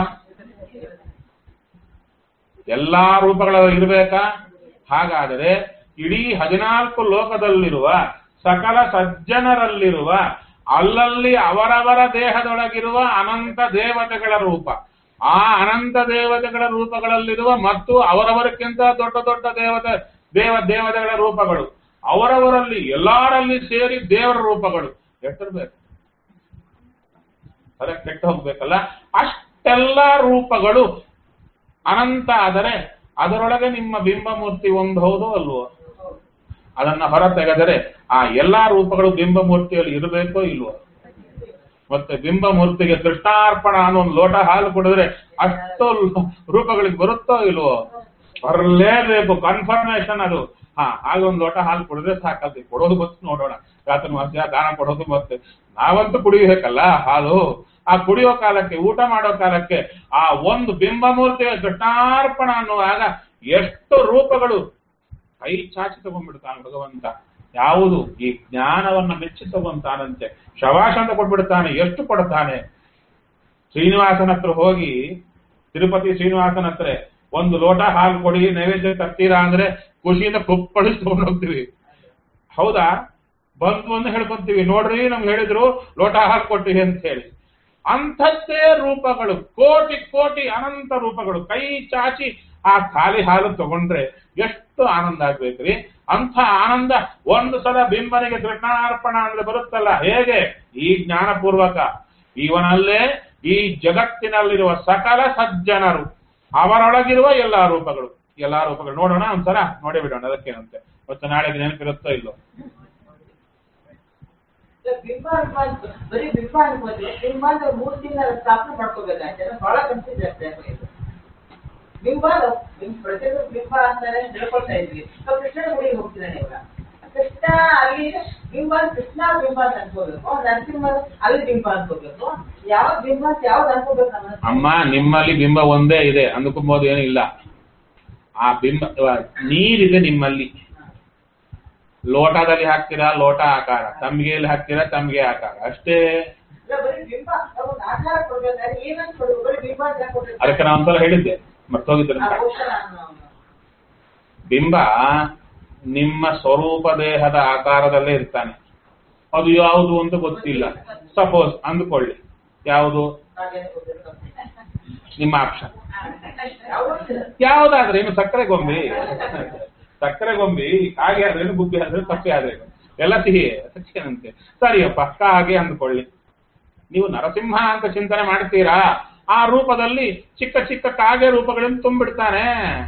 ಎಲ್ಲಾ ರೂಪಗಳಲ್ಲಿ ಇರಬೇಕಾ ಹಾಗಾದರೆ ಇಡೀ ಹದಿನಾಲ್ಕು ಲೋಕದಲ್ಲಿರುವ ಸಕಲ ಸಜ್ಜನರಲ್ಲಿರುವ ಅಲ್ಲಲ್ಲಿ ಅವರವರ ದೇಹದೊಳಗಿರುವ ಅನಂತ ದೇವತೆಗಳ ರೂಪ ಆ ಅನಂತ ದೇವತೆಗಳ ರೂಪಗಳಲ್ಲಿರುವ ಮತ್ತು ಅವರವರಕ್ಕಿಂತ ದೊಡ್ಡ ದೊಡ್ಡ ದೇವತೆ ದೇವ ದೇವತೆಗಳ ರೂಪಗಳು ಅವರವರಲ್ಲಿ ಎಲ್ಲಾರಲ್ಲಿ ಸೇರಿ ದೇವರ ರೂಪಗಳು ಎಷ್ಟಿರ್ಬೇಕು ಅದೇ ಕೆಟ್ಟು ಹೋಗ್ಬೇಕಲ್ಲ ಅಷ್ಟೆಲ್ಲ ರೂಪಗಳು ಅನಂತ ಆದರೆ ಅದರೊಳಗೆ ನಿಮ್ಮ ಬಿಂಬಮೂರ್ತಿ ಒಂದು ಹೌದೋ ಅಲ್ವೋ ಅದನ್ನ ಹೊರ ತೆಗೆದರೆ ಆ ಎಲ್ಲಾ ರೂಪಗಳು ಬಿಂಬಮೂರ್ತಿಯಲ್ಲಿ ಇರಬೇಕೋ ಇಲ್ವೋ ಮತ್ತೆ ಬಿಂಬಮೂರ್ತಿಗೆ ಕೃಷ್ಣಾರ್ಪಣ ಅನ್ನೋ ಒಂದು ಲೋಟ ಹಾಲು ಕುಡಿದ್ರೆ ಅಷ್ಟು ರೂಪಗಳಿಗೆ ಬರುತ್ತೋ ಇಲ್ವೋ ಬರಲೇಬೇಕು ಕನ್ಫರ್ಮೇಶನ್ ಅದು ಹಾ ಆಗ ಒಂದು ಲೋಟ ಹಾಲು ಕುಡಿದ್ರೆ ಸಾಕಲ್ತಿ ಕೊಡೋದು ಗೊತ್ತು ನೋಡೋಣ ರಾತ್ರಿ ಮಧ್ಯ ದಾನ ಕೊಡೋದು ಮತ್ತೆ ನಾವಂತೂ ಕುಡಿಬೇಕಲ್ಲ ಹಾಲು ಆ ಕುಡಿಯೋ ಕಾಲಕ್ಕೆ ಊಟ ಮಾಡೋ ಕಾಲಕ್ಕೆ ಆ ಒಂದು ಬಿಂಬಮೂರ್ತಿಯ ಕೃಷ್ಣಾರ್ಪಣ ಅನ್ನುವಾಗ ಎಷ್ಟು ರೂಪಗಳು ಕೈ ಚಾಚಿ ತಗೊಂಡ್ಬಿಡ್ತಾನೆ ಭಗವಂತ ಯಾವುದು ಈ ಜ್ಞಾನವನ್ನ ಮೆಚ್ಚಿ ತಗೊಂತಾನಂತೆ ಶವಾಶ ಅಂತ ಕೊಟ್ಬಿಡ್ತಾನೆ ಎಷ್ಟು ಕೊಡ್ತಾನೆ ಶ್ರೀನಿವಾಸನ ಹತ್ರ ಹೋಗಿ ತಿರುಪತಿ ಶ್ರೀನಿವಾಸನ ಹತ್ರ ಒಂದು ಲೋಟ ಹಾಲು ಕೊಡಿ ನೈವೇದ್ಯ ತರ್ತೀರಾ ಅಂದ್ರೆ ಖುಷಿಯಿಂದ ಕುಪ್ಪಳಿಸಿ ತಗೊಂಡು ಹೋಗ್ತೀವಿ ಹೌದಾ ಬಂದು ಒಂದು ಹೇಳ್ಕೊಂತೀವಿ ನೋಡ್ರಿ ನಮ್ಗೆ ಹೇಳಿದ್ರು ಲೋಟ ಹಾಲು ಕೊಟ್ಟಿವಿ ಅಂತ ಹೇಳಿ ಅಂಥದ್ದೇ ರೂಪಗಳು ಕೋಟಿ ಕೋಟಿ ಅನಂತ ರೂಪಗಳು ಕೈ ಚಾಚಿ ಆ ಖಾಲಿ ಹಾಲು ತಗೊಂಡ್ರೆ ಎಷ್ಟು ಆನಂದ ಆಗ್ಬೇಕ್ರಿ ಅಂಥ ಆನಂದ ಒಂದು ಸಲ ಬಿಂಬನಿಗೆ ಕೃಷ್ಣಾರ್ಪಣ ಅಂದ್ರೆ ಬರುತ್ತಲ್ಲ ಹೇಗೆ ಈ ಜ್ಞಾನಪೂರ್ವಕ ಇವನಲ್ಲೇ ಈ ಜಗತ್ತಿನಲ್ಲಿರುವ ಸಕಲ ಸಜ್ಜನರು ಅವರೊಳಗಿರುವ ಎಲ್ಲಾ ರೂಪಗಳು ಎಲ್ಲಾ ರೂಪಗಳು ನೋಡೋಣ ಒಂದ್ಸಲ ನೋಡೇ ಬಿಡೋಣ ಅದಕ್ಕೇನಂತೆ ಮತ್ತೆ ನಾಳೆಗೆ ನೆನಪಿರುತ್ತೋ ಇಲ್ಲೋ ಇಲ್ಲ, ಬಿಂಬ ಅನ್ಬಾರ್ದು ಬರೀ ಬಿಂಬ ಅನ್ಬೋದು ಬಿಂಬ ಅಂದ್ರೆ ಮೂರ್ ತಿಂಗಳ ಸ್ಥಾಪನೆ ಮಾಡ್ಕೋಬೇಕಾಗ್ತದೆ ಬಹಳ ಕನ್ಫ್ಯೂಸ್ ಆಗ್ತದೆ ಇದು. ಬಿಂಬ ಬಿಂಬ ಪ್ರತಿಯೊಂದು ಬಿಂಬ ಅಂತಾನೆ ಹೇಳ್ಕೊಳ್ತಾ ಇದ್ವಿ ನಾವು ಕೃಷ್ಣನ ಗುಡಿಗೆ ಹೋಗ್ತಿದ್ದಾನೆ ಇವಾಗ ಕೃಷ್ಣ ಅಲ್ಲಿ ಬಿಂಬ ಕೃಷ್ಣ ಬಿಂಬ ಅಂತ ಅನ್ಕೋಬೇಕು ನರಸಿಂಹ ಅಲ್ಲಿ ಬಿಂಬ ಅನ್ಕೋಬೇಕು ಯಾವ ಬಿಂಬ ಅಂತ ಯಾವ್ದು ಅನ್ಕೋಬೇಕು ಅನ್ನೋದು ಅಮ್ಮ ನಿಮ್ಮಲ್ಲಿ ಬಿಂಬ ಒಂದೇ ಇದೆ ಅಂದ್ಕೊಂಬೋದು ಏನೂ ಇಲ್ಲ ಆ ಬಿಂಬ ನೀರಿದೆ ನಿಮ್ಮಲ್ಲಿ ಲೋಟದಲ್ಲಿ ಹಾಕ್ತೀರಾ ಲೋಟ ಆಕಾರ ತಮ್ಗೆಯಲ್ಲಿ ಹಾಕ್ತೀರಾ ತಮ್ಗೆ ಆಕಾರ ಅಷ್ಟೇ ಇಲ್ಲ, ಬರೀ ಬಿಂಬ ನಾವು ಒಂದು ಆಕಾರ ಕೊಡ್ಬೇಕಾದ್ರೆ ಏನಂತ ಕೊಡ್ಬೇಕು ಬರೀ ಬಿಂಬ ಅಂತ ಕೊಡ್ಬೇಕು ಅದಕ್ಕೆ ನಾನು ಒಂದ್ಸಲ ಹೇಳಿದ್ದೆ ಮರ್ತೋಗಿದ್ದೆ ಆ ಬಹುಶಃ ನಾನು ಬಿಂಬ ನಿಮ್ಮ ಸ್ವರೂಪ ದೇಹದ ಆಕಾರದಲ್ಲೇ ಇರ್ತಾನೆ ಅದು ಯಾವುದು ಅಂತ ಗೊತ್ತಿಲ್ಲ ಸಪೋಸ್ ಅಂದುಕೊಳ್ಳಿ ಯಾವುದು ಹಾಗೇನೆ ಕೊಡ್ಬೇಕು. ನಿಮ್ಮ ಆಪ್ಷನ್ ಯಾವ್ದು? ಯಾವ್ದಾದ್ರೆ ಏನು ಸಕ್ಕರೆ ಗೊಂಬಿ ಸಕ್ಕರೆ ಗೊಂಬಿ ಕಾಗೆ ಆದ್ರೇನು ಗುಬ್ಬಿ ಆದ್ರೆ ಕಪ್ಪೆ ಆದ್ರೇನು ಎಲ್ಲ ಸಿಹಿ ಅದಕ್ಕೇನಂತೆ ಸರಿಯಪ್ಪ ಕಾಗೆ ಅಂದ್ಕೊಳ್ಳಿ ನೀವು ನರಸಿಂಹ ಅಂತ ಚಿಂತನೆ ಮಾಡ್ತೀರಾ ಆ ರೂಪದಲ್ಲಿ ಚಿಕ್ಕ ಚಿಕ್ಕ ಕಾಗೆ ರೂಪಗಳನ್ನು ತುಂಬಿಡ್ತಾನೆ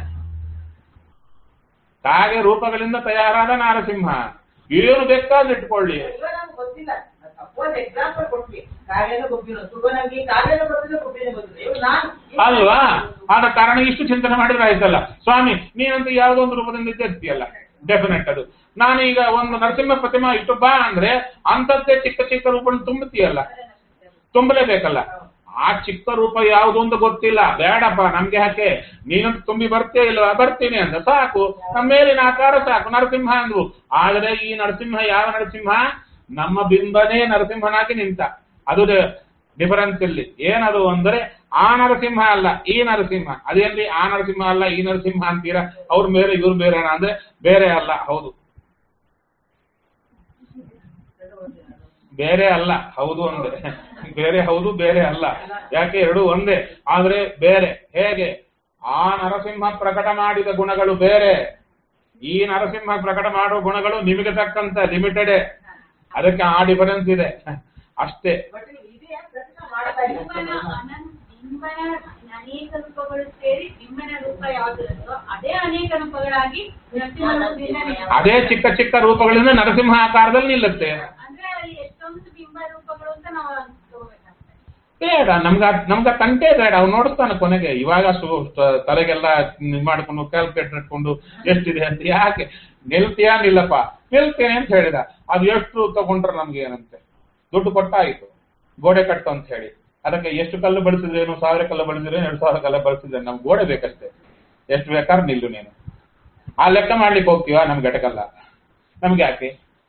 ಕಾಗೆ ರೂಪಗಳಿಂದ ತಯಾರಾದ ನರಸಿಂಹ ಏನು ಬೇಕಾದ್ರೆ ಇಟ್ಕೊಳ್ಳಿ ಈಗ ನಮ್ಗೆ ಗೊತ್ತಿಲ್ಲ ಸಪೋಸ್ ಎಕ್ಸಾಂಪಲ್ ಕೊಟ್ವಿ ಕಾಗೇನೋ ಗೊಬ್ಬಿನೋ ಸುಗನಂಗಿ ಕಾಗೇನೋ ಗೊತ್ತಿಲ್ಲ ಗೊಬ್ಬಿನೋ ಗೊತ್ತಿಲ್ಲ ಇವಾಗ ನಾನು ಅಲ್ವಾ ಆದ ಕಾರಣ ಇಷ್ಟು ಚಿಂತನೆ ಮಾಡಿದ್ರೆ ಆಯ್ತಲ್ಲ ಸ್ವಾಮಿ ನೀನಂತ ಯಾವುದೋ ಒಂದು ರೂಪದಿಂದ ಇರ್ತೀಯಲ್ಲ ಡೆಫಿನೆಟ್ ಅದು ನಾನು ಈಗ ಒಂದು ನರಸಿಂಹ ಪ್ರತಿಮಾ ಇಟ್ಟು ಬಾ ಅಂದ್ರೆ ಅಂತದ್ದೇ ಚಿಕ್ಕ ಚಿಕ್ಕ ರೂಪಗಳು ತುಂಬುತ್ತೀಯಲ್ಲ ತುಂಬಲೇಬೇಕಲ್ಲ ಆ ಚಿಕ್ಕ ರೂಪ ಯಾವುದು ಅಂತ ಗೊತ್ತಿಲ್ಲ ಬೇಡಪ್ಪ ನಮ್ಗೆ ಯಾಕೆ ನೀನಂತ ತುಂಬಿ ಬರ್ತೀಯ ಇಲ್ವಾ ಬರ್ತೀನಿ ಅಂತ ಸಾಕು ನಮ್ಮ ಮೇಲಿನ ಆಕಾರ ಸಾಕು ನರಸಿಂಹ ಅಂದ್ವು ಆದ್ರೆ ಈ ನರಸಿಂಹ ಯಾವ ನರಸಿಂಹ ನಮ್ಮ ಬಿಂಬನೇ ನರಸಿಂಹನಾಗಿ ನಿಂತ ಅದು ಡಿಫರೆನ್ಸ್ ಇಲ್ಲಿ ಏನದು ಅಂದ್ರೆ ಆ ನರಸಿಂಹ ಅಲ್ಲ ಈ ನರಸಿಂಹ ಅದೇನ್ರಿ ಆ ನರಸಿಂಹ ಅಲ್ಲ ಈ ನರಸಿಂಹ ಅಂತೀರಾ ಅವ್ರ ಬೇರೆ ಇವ್ರು ಬೇರೆ ಅಂದ್ರೆ ಬೇರೆ ಅಲ್ಲ ಹೌದು ಬೇರೆ ಅಲ್ಲ ಹೌದು ಅಂದೆ ಬೇರೆ ಹೌದು ಬೇರೆ ಅಲ್ಲ ಯಾಕೆ ಎರಡು ಒಂದೇ ಆದ್ರೆ ಬೇರೆ ಹೇಗೆ ಆ ನರಸಿಂಹ ಪ್ರಕಟ ಮಾಡಿದ ಗುಣಗಳು ಬೇರೆ ಈ ನರಸಿಂಹ ಪ್ರಕಟ ಮಾಡುವ ಗುಣಗಳು ನಿಮಗೆ ತಕ್ಕಂತ ಲಿಮಿಟೆಡ್ ಅದಕ್ಕೆ ಆ ಡಿಫರೆನ್ಸ್ ಇದೆ ಅಷ್ಟೇ ಬಟ್ ಇದೇ ಪ್ರಶ್ನೆ ಮಾಡ್ತಾ ಬಿಂಬನ ಇದ್ದೀನಿ ಅನಂತ ಬಿಂಬನ ಅನೇಕ ರೂಪಗಳು ಸೇರಿ ಬಿಂಬನ ರೂಪ ಯಾವುದಿರುತ್ತೋ ಅದೇ ಅನೇಕ ರೂಪಗಳಾಗಿ ನರಸಿಂಹ ರೂಪದಿಂದ ನಿಂತಿದೆ. ಅದೇ ಚಿಕ್ಕ ಚಿಕ್ಕ ರೂಪಗಳಿಂದ ನರಸಿಂಹ ಆಕಾರದಲ್ಲಿ ನಿಲ್ಲುತ್ತೆ ಅಂದ್ರೆ ಅಲ್ಲಿ ಎಷ್ಟೊಂದು ಬಿಂಬ ರೂಪಗಳು ಅಂತ ನಾವು ತಗೋಬೇಕಾಗ್ತದೆ ಬೇಡ ನಮ್ಗ ನಮ್ಗ ತಂಟೆ ಬೇಡ ಅವ್ನು ನೋಡಿಸ್ತಾನೆ ಕೊನೆಗೆ ಇವಾಗ ಸು- ತ- ತಲೆಗೆಲ್ಲ ಇದ್ ಮಾಡ್ಕೊಂಡು ಕ್ಯಾಲ್ಕುಲೇಟರ್ ಇಟ್ಕೊಂಡು ಎಷ್ಟಿದೆ ಅಂತ ಯಾಕೆ ನಿಲ್ತೀಯಾ ನಿಲ್ಲಪ್ಪ ನಿಲ್ತೇನೆ ಅಂತ ಹೇಳಿದ ಅದು ಎಷ್ಟು ತಗೊಂಡ್ರೆ ನಮ್ಗೆ ಏನಂತೆ ದುಡ್ಡು ಕೊಟ್ಟಾಯಿತು ಗೋಡೆ ಕಟ್ಟು ಅಂತ ಹೇಳಿ ಅದಕ್ಕೆ ಎಷ್ಟು ಕಲ್ಲು ಬಳಸಿದ್ರೇನು ಸಾವಿರ ಕಲ್ಲು ಬಳಸಿದ್ರೇನು ಎರಡು ಸಾವಿರ ಕಲ್ಲು ಬಳಸಿದ್ರೆ ನಮ್ಗೆ ಗೋಡೆ ಬೇಕಷ್ಟೇ ಎಷ್ಟು ಬೇಕಾದ್ರೆ ನಿಲ್ಲು ನೀನು ಆ ಲೆಕ್ಕ ಮಾಡ್ಲಿಕ್ಕೆ ಹೋಗ್ತೀವ ನಮ್ಗೆ ಘಟಕಲ್ಲ ನಮ್ಗೆ ಯಾಕೆ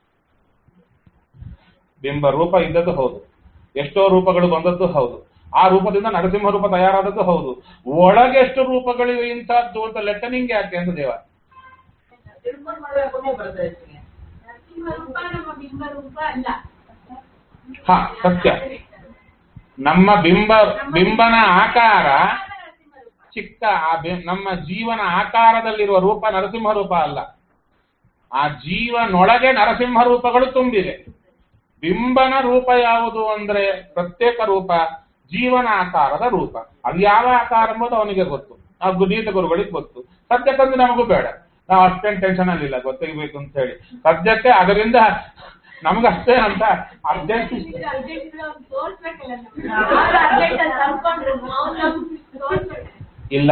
ಬಿಂಬ ರೂಪ ಇದ್ದದ್ದು ಹೌದು ಎಷ್ಟೋ ರೂಪಗಳು ಬಂದದ್ದು ಹೌದು ಆ ರೂಪದಿಂದ ನರಸಿಂಹ ರೂಪ ತಯಾರಾದದ್ದು ಹೌದು ಒಳಗೆ ಎಷ್ಟು ರೂಪಗಳಿವೆ ಇಂಥದ್ದು ಅಂತ ಲೆಕ್ಕ ನಿಂಗೆ ಯಾಕೆ ಅಂತ ದೇವ ತಿಳ್ಕೊಂಡು ಮಾಡಿದ್ರೆ ಕೊನೆ ಬರ್ತದೆ ಇದಕ್ಕೆ. ನರಸಿಂಹ ರೂಪ ನಮ್ಮ ಬಿಂಬ ರೂಪ ಅಲ್ಲ ಹಾ ಸತ್ಯ ನಮ್ಮ ಬಿಂಬ ಬಿಂಬನ ಆಕಾರ ನರಸಿಂಹ ರೂಪ ಚಿಕ್ಕ ಆ ಬಿ- ನಮ್ಮ ಜೀವನ ಆಕಾರದಲ್ಲಿರುವ ರೂಪ ನರಸಿಂಹ ರೂಪ ಅಲ್ಲ ಆ ಜೀವನೊಳಗೆ ನರಸಿಂಹ ರೂಪಗಳು ತುಂಬಿದೆ ಬಿಂಬನ ರೂಪ ಯಾವುದು ಅಂದ್ರೆ ಪ್ರತ್ಯೇಕ ರೂಪ ಜೀವನ ಆಕಾರದ ರೂಪ ಅದು ಯಾವ ಆಕಾರ ಎಂಬುದು ಅವನಿಗೆ ಗೊತ್ತು ಆ ಗುಣೀತ ಗುರುಗಳಿಗೆ ಗೊತ್ತು ಸದ್ಯಕ್ಕಂದ್ರೆ ನಮಗೂ ಬೇಡ ನಾವು ಅಷ್ಟೇನು ಟೆನ್ಷನ್ ಅಲ್ಲಿಲ್ಲ ಗೊತ್ತಾಗಬೇಕು ಅಂತ ಹೇಳಿ ಸದ್ಯಕ್ಕೆ ಅದರಿಂದ ನಮಗಷ್ಟೇ ಅಂತ ಅರ್ಜೆಂಟ್ ಇದು urgent ಇಲ್ಲ, ಅವ್ನು ತೋರ್ಸ್ಬೇಕಲ್ಲ ನಮ್ಗೆ. ಅವ್ರು urgent ಅಂತ ಅನ್ಕೊಂಡ್ರು, ನಾವು ನಮ್ಗೆ ತೋರ್ಸ್ಬೇಕು. ಇಲ್ಲ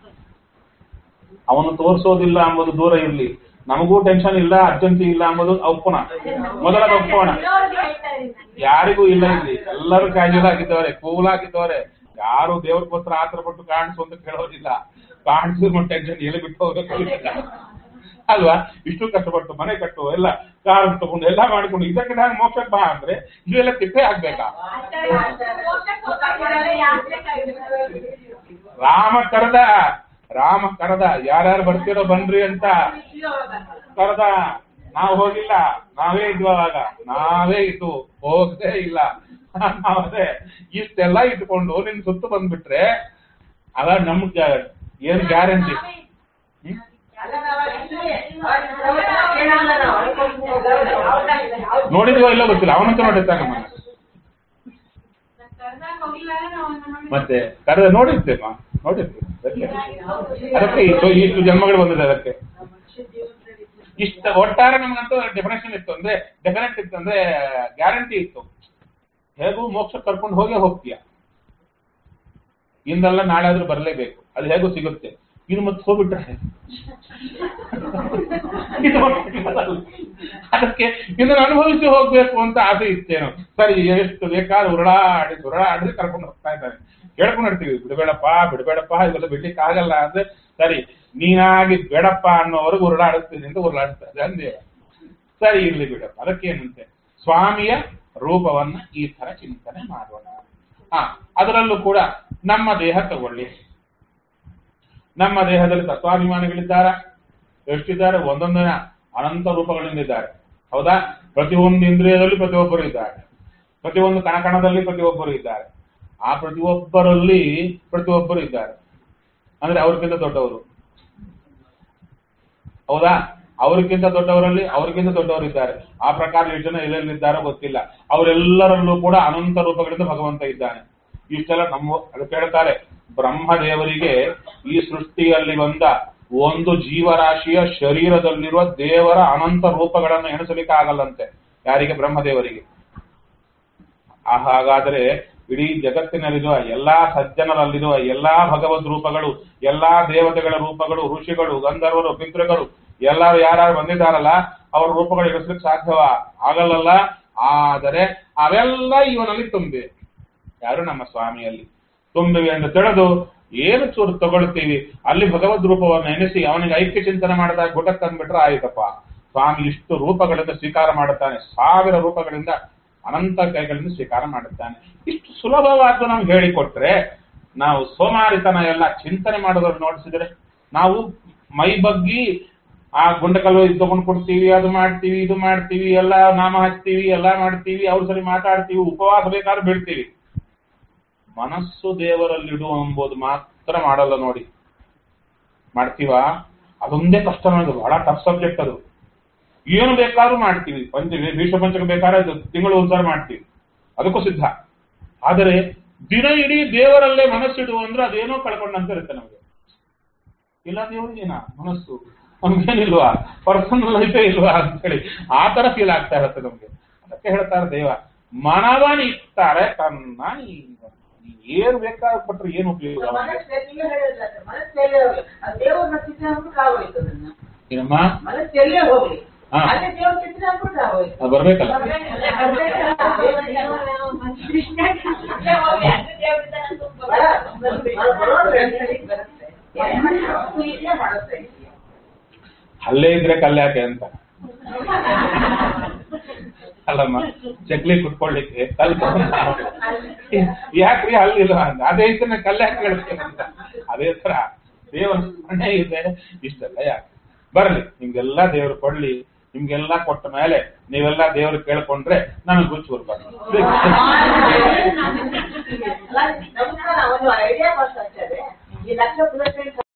ಅವನು ತೋರಿಸೋದಿಲ್ಲ ಎಂಬುದು ದೂರ ಇರಲಿ ನಮಗೂ ಟೆನ್ಷನ್ ಇಲ್ಲ ಅರ್ಜೆನ್ಸಿ ಇಲ್ಲ ಎಂಬುದು ಒಪ್ಪೋಣ ಮೊದಲ ಒಪ್ಪೋಣ ಇರೋರ್ಗೆ ಹೇಳ್ತಾ ಇದ್ದೀನಿ ನಾನು. ಯಾರಿಗೂ ಇಲ್ಲ ಇಲ್ಲಿ ಎಲ್ಲರೂ ಕ್ಯಾಜುವಲ್ ಆಗಿದ್ದವ್ರೆ ಕೂಲ್ ಆಗಿದ್ದವ್ರೆ ಯಾರು ದೇವ್ರಿಗೋಸ್ಕರ ಆತರ ಪಟ್ಟು ಕಾಣಿಸು ಅಂತ ಕೇಳೋದಿಲ್ಲ ಕಾಣಿಸಿದ್ರು ಟೆನ್ಷನ್ ಎಲ್ಲಿ ಬಿಟ್ಟು ಹೋಗ್ಬೇಕು ಗೊತ್ತಿಲ್ಲ. ಅಲ್ವಾ ಇಷ್ಟು ಕಷ್ಟಪಟ್ಟು ಮನೆ ಕಟ್ಟು ಎಲ್ಲ ಕಾರ್ ತಗೊಂಡು ಎಲ್ಲ ಮಾಡಿಕೊಂಡು ಇದಕ್ಕೆ ನಾನು ಮೋಕ್ಷಕ್ಕೆ ಬಾ ಅಂದ್ರೆ ಇವೆಲ್ಲ ತಿಪ್ಪೆ ಆಗ್ಬೇಕಾ ಅಷ್ಟೇ ಮೋಕ್ಷಕ್ಕೆ ಹೋಗ್ಬೇಕಾದ್ರೆ ಯಾತ್ರೆ ಕಾಯ್ಬೇಕು. ರಾಮ ಕರೆದ ರಾಮ ಕರೆದ ಯಾರ್ಯಾರು ಬರ್ತೀರೋ ಬನ್ರಿ ಅಂತ ಕರೆದ ನಾವು ಹೋಗಿಲ್ಲ ನಾವೇ ಇದ್ವು ಅವಾಗ ನಾವೇ ಇದ್ದು ಹೋಗದೆ ಇಲ್ಲ ನಾವದೇ ಇಷ್ಟೆಲ್ಲ ಇಟ್ಕೊಂಡು ನಿನ್ ಸುತ್ತು ಬಂದ್ಬಿಟ್ರೆ ಅವಾಗ ನಮ್ಗ ಏನ್ ಗ್ಯಾರಂಟಿ ಅಲ್ಲ ನಾವು ಇಲ್ಲೇ ಅವಾಗ ಪ್ರವಚನ ಕೇಳಲ್ಲ ನಾವು ಅನ್ಕೊಂಡು ಯಾವ time ನಲ್ಲಿ ಯಾವ ನೋಡಿದ್ವೋ ಇಲ್ಲೋ ಗೊತ್ತಿಲ್ಲ ಅವನಂತ ನೋಡಿರ್ತಾನೆ ನಮ್ಮನ್ನ ನಾನ್ ಕರ್ದಾಗ ಹೋಗಿಲ್ಲ ಅಂದ್ರೆ ನಾವು ಅವ್ನ ನೋಡಿ ಮತ್ತೆ ಕರೆದ ನೋಡಿರ್ತೇವ ನೋಡಿರ್ತೀವಿ ಅದಕ್ಕೆ ಅದಕ್ಕೆ ಇಷ್ಟು ಇಷ್ಟು ಜನ್ಮಗಳು ಬಂದಿದೆ ಅದಕ್ಕೆ ಇಷ್ಟ ಒಟ್ಟಾರೆ ನಮ್ಗಂತೂ ಡೆಫಿನೇಷನ್ ಇತ್ತು ಅಂದ್ರೆ ಡೆಫಿನೆಟ್ ಇತ್ತು ಅಂದ್ರೆ ಗ್ಯಾರಂಟಿ ಇತ್ತು ಹೇಗೂ ಮೋಕ್ಷ ಕರ್ಕೊಂಡು ಹೋಗೇ ಹೋಗ್ತೀಯ ಇಂದಲ್ಲ ನಾಳೆ ಆದ್ರೂ ಬರಲೇಬೇಕು ಅದು ಹೇಗೂ ಸಿಗುತ್ತೆ ಇದು ಮತ್ತೆ ಹೋಗ್ಬಿಟ್ರೆ ಇದು ಮತ್ತೆ ಅದಕ್ಕೆ ಇದನ್ನು ಅನುಭವಿಸಿ ಹೋಗ್ಬೇಕು ಅಂತ ಆಸೆ ಇತ್ತೇನೋ ಸರಿ ಎಷ್ಟು ಬೇಕಾದ್ರೆ ಉರುಳಾಡಿ ಉರುಳಾಡಿ ಕರ್ಕೊಂಡು ಹೋಗ್ತಾ ಇದ್ದಾರೆ ಕೇಳ್ಕೊಂಡು ಇರ್ತೀವಿ ಬಿಡಬೇಡಪ್ಪ ಬಿಡಬೇಡಪ್ಪ ಇವೆಲ್ಲ ಬಿಡ್ಲಿಕ್ಕೆ ಆಗಲ್ಲ ಅಂದ್ರೆ ಸರಿ ನೀನಾಗಿ ಬೇಡಪ್ಪ ಅನ್ನೋವರೆಗೂ ಉರುಳಾಡಿಸ್ತೀನಿ ಅಂತ ಉರುಳಾಡಿಸ್ತಾರೆ ಅಂದೇವ ಸರಿ ಇರ್ಲಿ ಬಿಡಪ್ಪ ಅದಕ್ಕೇನಂತೆ ಸ್ವಾಮಿಯ ರೂಪವನ್ನ ಈ ತರ ಚಿಂತನೆ ಮಾಡೋಣ ಹಾ ಅದರಲ್ಲೂ ಕೂಡ ನಮ್ಮ ದೇಹ ತಗೊಳ್ಳಿ ನಮ್ಮ ದೇಹದಲ್ಲಿ ತತ್ವಾಭಿಮಾನಿಗಳಿದ್ದಾರ ಎಷ್ಟಿದ್ದಾರೆ ಒಂದೊಂದಿನ ಅನಂತ ರೂಪಗಳಿಂದಿದ್ದಾರೆ ಹೌದಾ ಪ್ರತಿಯೊಂದು ಇಂದ್ರಿಯದಲ್ಲಿ ಪ್ರತಿಯೊಬ್ಬರು ಇದ್ದಾರೆ ಪ್ರತಿಯೊಂದು ಕಣಕಣದಲ್ಲಿ ಪ್ರತಿಯೊಬ್ಬರು ಇದ್ದಾರೆ ಆ ಪ್ರತಿಯೊಬ್ಬರಲ್ಲಿ ಪ್ರತಿಯೊಬ್ಬರು ಇದ್ದಾರೆ ಅಂದ್ರೆ ಅವ್ರಿಗಿಂತ ದೊಡ್ಡವರು ಹೌದಾ ಅವ್ರಿಗಿಂತ ದೊಡ್ಡವರಲ್ಲಿ ಅವ್ರಿಗಿಂತ ದೊಡ್ಡವರು ಇದ್ದಾರೆ ಆ ಪ್ರಕಾರ ಎಷ್ಟು ಜನ ಎಲ್ಲೆಲ್ಲಿದ್ದಾರೋ ಗೊತ್ತಿಲ್ಲ ಅವರೆಲ್ಲರಲ್ಲೂ ಕೂಡ ಅನಂತ ರೂಪಗಳಿಂದ ಭಗವಂತ ಇದ್ದಾನೆ ಇಷ್ಟೆಲ್ಲ ನಮ್ಮ ಅದಕ್ಕೆ ಹೇಳ್ತಾರೆ ಬ್ರಹ್ಮದೇವರಿಗೆ ಈ ಸೃಷ್ಟಿಯಲ್ಲಿ ಬಂದ ಒಂದು ಜೀವರಾಶಿಯ ಶರೀರದಲ್ಲಿರುವ ದೇವರ ಅನಂತ ರೂಪಗಳನ್ನು ಎಣಿಸಲಿಕ್ಕೆ ಆಗಲ್ಲಂತೆ ಯಾರಿಗೆ ಬ್ರಹ್ಮದೇವರಿಗೆ ಆ ಹಾಗಾದರೆ ಇಡೀ ಜಗತ್ತಿನಲ್ಲಿರುವ ಎಲ್ಲಾ ಸಜ್ಜನರಲ್ಲಿರುವ ಎಲ್ಲಾ ಭಗವದ್ ರೂಪಗಳು ಎಲ್ಲಾ ದೇವತೆಗಳ ರೂಪಗಳು ಋಷಿಗಳು ಗಂಧರ್ವರು ಪಿತೃಗಳು ಎಲ್ಲರೂ ಯಾರು ಬಂದಿದ್ದಾರಲ್ಲ ಅವರ ರೂಪಗಳು ಎಣಿಸ್ಲಿಕ್ಕೆ ಸಾಧ್ಯವ ಆಗಲ್ಲಲ್ಲ ಆದರೆ ಅವೆಲ್ಲ ಇವನಲ್ಲಿ ತುಂಬಿವೆ ಯಾರು ನಮ್ಮ ಸ್ವಾಮಿಯಲ್ಲಿ ತುಂಬಿವೆ ಎಂದು ತಿಳಿದು ಏನು ಚೂರು ತಗೊಳ್ತೀವಿ ಅಲ್ಲಿ ಭಗವದ್ ರೂಪವನ್ನು ಎನಿಸಿ ಅವನಿಗೆ ಐಕ್ಯ ಚಿಂತನೆ ಮಾಡಿದಾಗ ಗುಟಕ್ಕೆ ಅಂದ್ಬಿಟ್ರೆ ಆಯ್ತಪ್ಪ ಸ್ವಾಮಿ ಇಷ್ಟು ರೂಪಗಳಿಂದ ಸ್ವೀಕಾರ ಮಾಡುತ್ತಾನೆ ಸಾವಿರ ರೂಪಗಳಿಂದ ಅನಂತ ಕೈಗಳಿಂದ ಸ್ವೀಕಾರ ಮಾಡುತ್ತಾನೆ ಇಷ್ಟು ಸುಲಭವಾದ ನಮ್ಗೆ ಹೇಳಿಕೊಟ್ರೆ ನಾವು ಸೋಮಾರಿತನ ಎಲ್ಲ ಚಿಂತನೆ ಮಾಡೋದನ್ನು ನೋಡಿಸಿದ್ರೆ ನಾವು ಮೈ ಬಗ್ಗಿ ಆ ಗುಂಡಕಲ್ಲು ಇದು ತಗೊಂಡು ಕೊಡ್ತೀವಿ ಅದು ಮಾಡ್ತೀವಿ ಇದು ಮಾಡ್ತೀವಿ ಎಲ್ಲ ನಾಮ ಹಚ್ತೀವಿ ಎಲ್ಲ ಮಾಡ್ತೀವಿ ಅವ್ರ ಸರಿ ಮಾತಾಡ್ತೀವಿ ಉಪವಾಸ ಬೇಕಾದ್ರೆ ಬಿಡ್ತೀವಿ ಮನಸ್ಸು ದೇವರಲ್ಲಿಡು ಎಂಬುದು ಮಾತ್ರ ಮಾಡಲ್ಲ ನೋಡಿ ಮಾಡ್ತೀವಾ ಅದೊಂದೇ ಕಷ್ಟ ನನಗೆ ಬಹಳ ಟಫ್ ಸಬ್ಜೆಕ್ಟ್ ಅದು ಏನು ಬೇಕಾದ್ರೂ ಮಾಡ್ತೀವಿ ಪಂಚ ಭೀಷ್ಮ ಪಂಚಕ ಬೇಕಾದ್ರೆ ಅದು ತಿಂಗಳು ಒಂದ್ಸಾರಿ ಮಾಡ್ತೀವಿ ಅದಕ್ಕೂ ಸಿದ್ಧ ಆದರೆ ದಿನ ಇಡೀ ದೇವರಲ್ಲೇ ಮನಸ್ಸಿಡು ಅಂದ್ರೆ ಅದೇನೋ ಕಳ್ಕೊಂಡಂತ ಇರುತ್ತೆ ನಮಗೆ ಇಲ್ಲ ದೇವರಿಗೇನ ಮನಸ್ಸು ನಮ್ಗೇನಿಲ್ವಾ ಪರ್ಸನಲ್ ಲೈಫೇ ಇಲ್ವಾ ಅಂತೇಳಿ ಆ ತರ ಫೀಲ್ ಆಗ್ತಾ ಇರುತ್ತೆ ನಮ್ಗೆ ಅದಕ್ಕೆ ಹೇಳ್ತಾರೆ ದೇವ ಮನವನಿರ್ತಾರೆ ತನ್ನ ನೀನು. ನೀನ್ ಏನ್ ಬೇಕಾದ್ರೆ ಕೊಟ್ರೆ ಏನು ಉಪಯೋಗ ಮನಸ್ಸೇ ನೀವೇ ಹೇಳಿದ್ರಲ್ಲ, ಮನಸ್ಸೆಲ್ಲೇ ಹೋಗ್ಲಿ ಅದು ದೇವ್ರನ್ನ ಚಿತ್ರ ಅಂದ್ಬಿಟ್ಟು ಆಗೋಯ್ತು ಅದನ್ನ ಏನಮ್ಮ ಮನಸ್ಸೆಲ್ಲೇ ಹೋಗ್ಲಿ ಹಾ. ಅದೇ ದೇವ್ರ ಚಿತ್ರ ಅಂದ್ಬಿಟ್ಟು ಆಗೋಯ್ತು ಅದು ಬರ್ಬೇಕಲ್ಲ ಬರ, ಅದು ಬರೋದು ಎರಡು ಸರಿ ಬರುತ್ತೆ. ಏನ್ ಮಾಡ್ಬೇಕು? ಇಲ್ಲೇ ಮಾಡುತ್ತೆ ಅಲ್ಲೇ ಇದ್ರೆ ಕಲ್ಯಾಕೆ ಅಂತ ಅಲ್ಲಮ್ಮ ಚಕ್ಲಿ ಕುಟ್ಕೊಳ್ಳಿಕ್ಕೆ ಕಲ್ ಯಾಕ್ರಿ ಅಲ್ಲಿಲ್ಲ ಅಂತ ಅದೇ ಇದ್ರೆ ಕಲ್ಯಾಕ ಹೇಳ್ತೇನೆ ಅಂತ ಅದೇ ತರ ದೇವರ ಸ್ಮರಣೆ ಇದೆ ಇಷ್ಟೆಲ್ಲ ಯಾಕೆ ಬರ್ಲಿ ನಿಮ್ಗೆಲ್ಲ ದೇವ್ರು ಕೊಡ್ಲಿ ನಿಮ್ಗೆಲ್ಲ ಕೊಟ್ಟ ಮೇಲೆ ನೀವೆಲ್ಲ ದೇವ್ರು ಕೇಳ್ಕೊಂಡ್ರೆ ನಮಗೆ ಗುಚ್ಚು ಬರ್ಬಾರ್ದು ಅಲ್ಲ, ನಮಸ್ಕಾರ ಒಂದು ಐಡಿಯಾ ಬರ್ತಾ ಈ ಲಕ್ಷ ಪುನಃ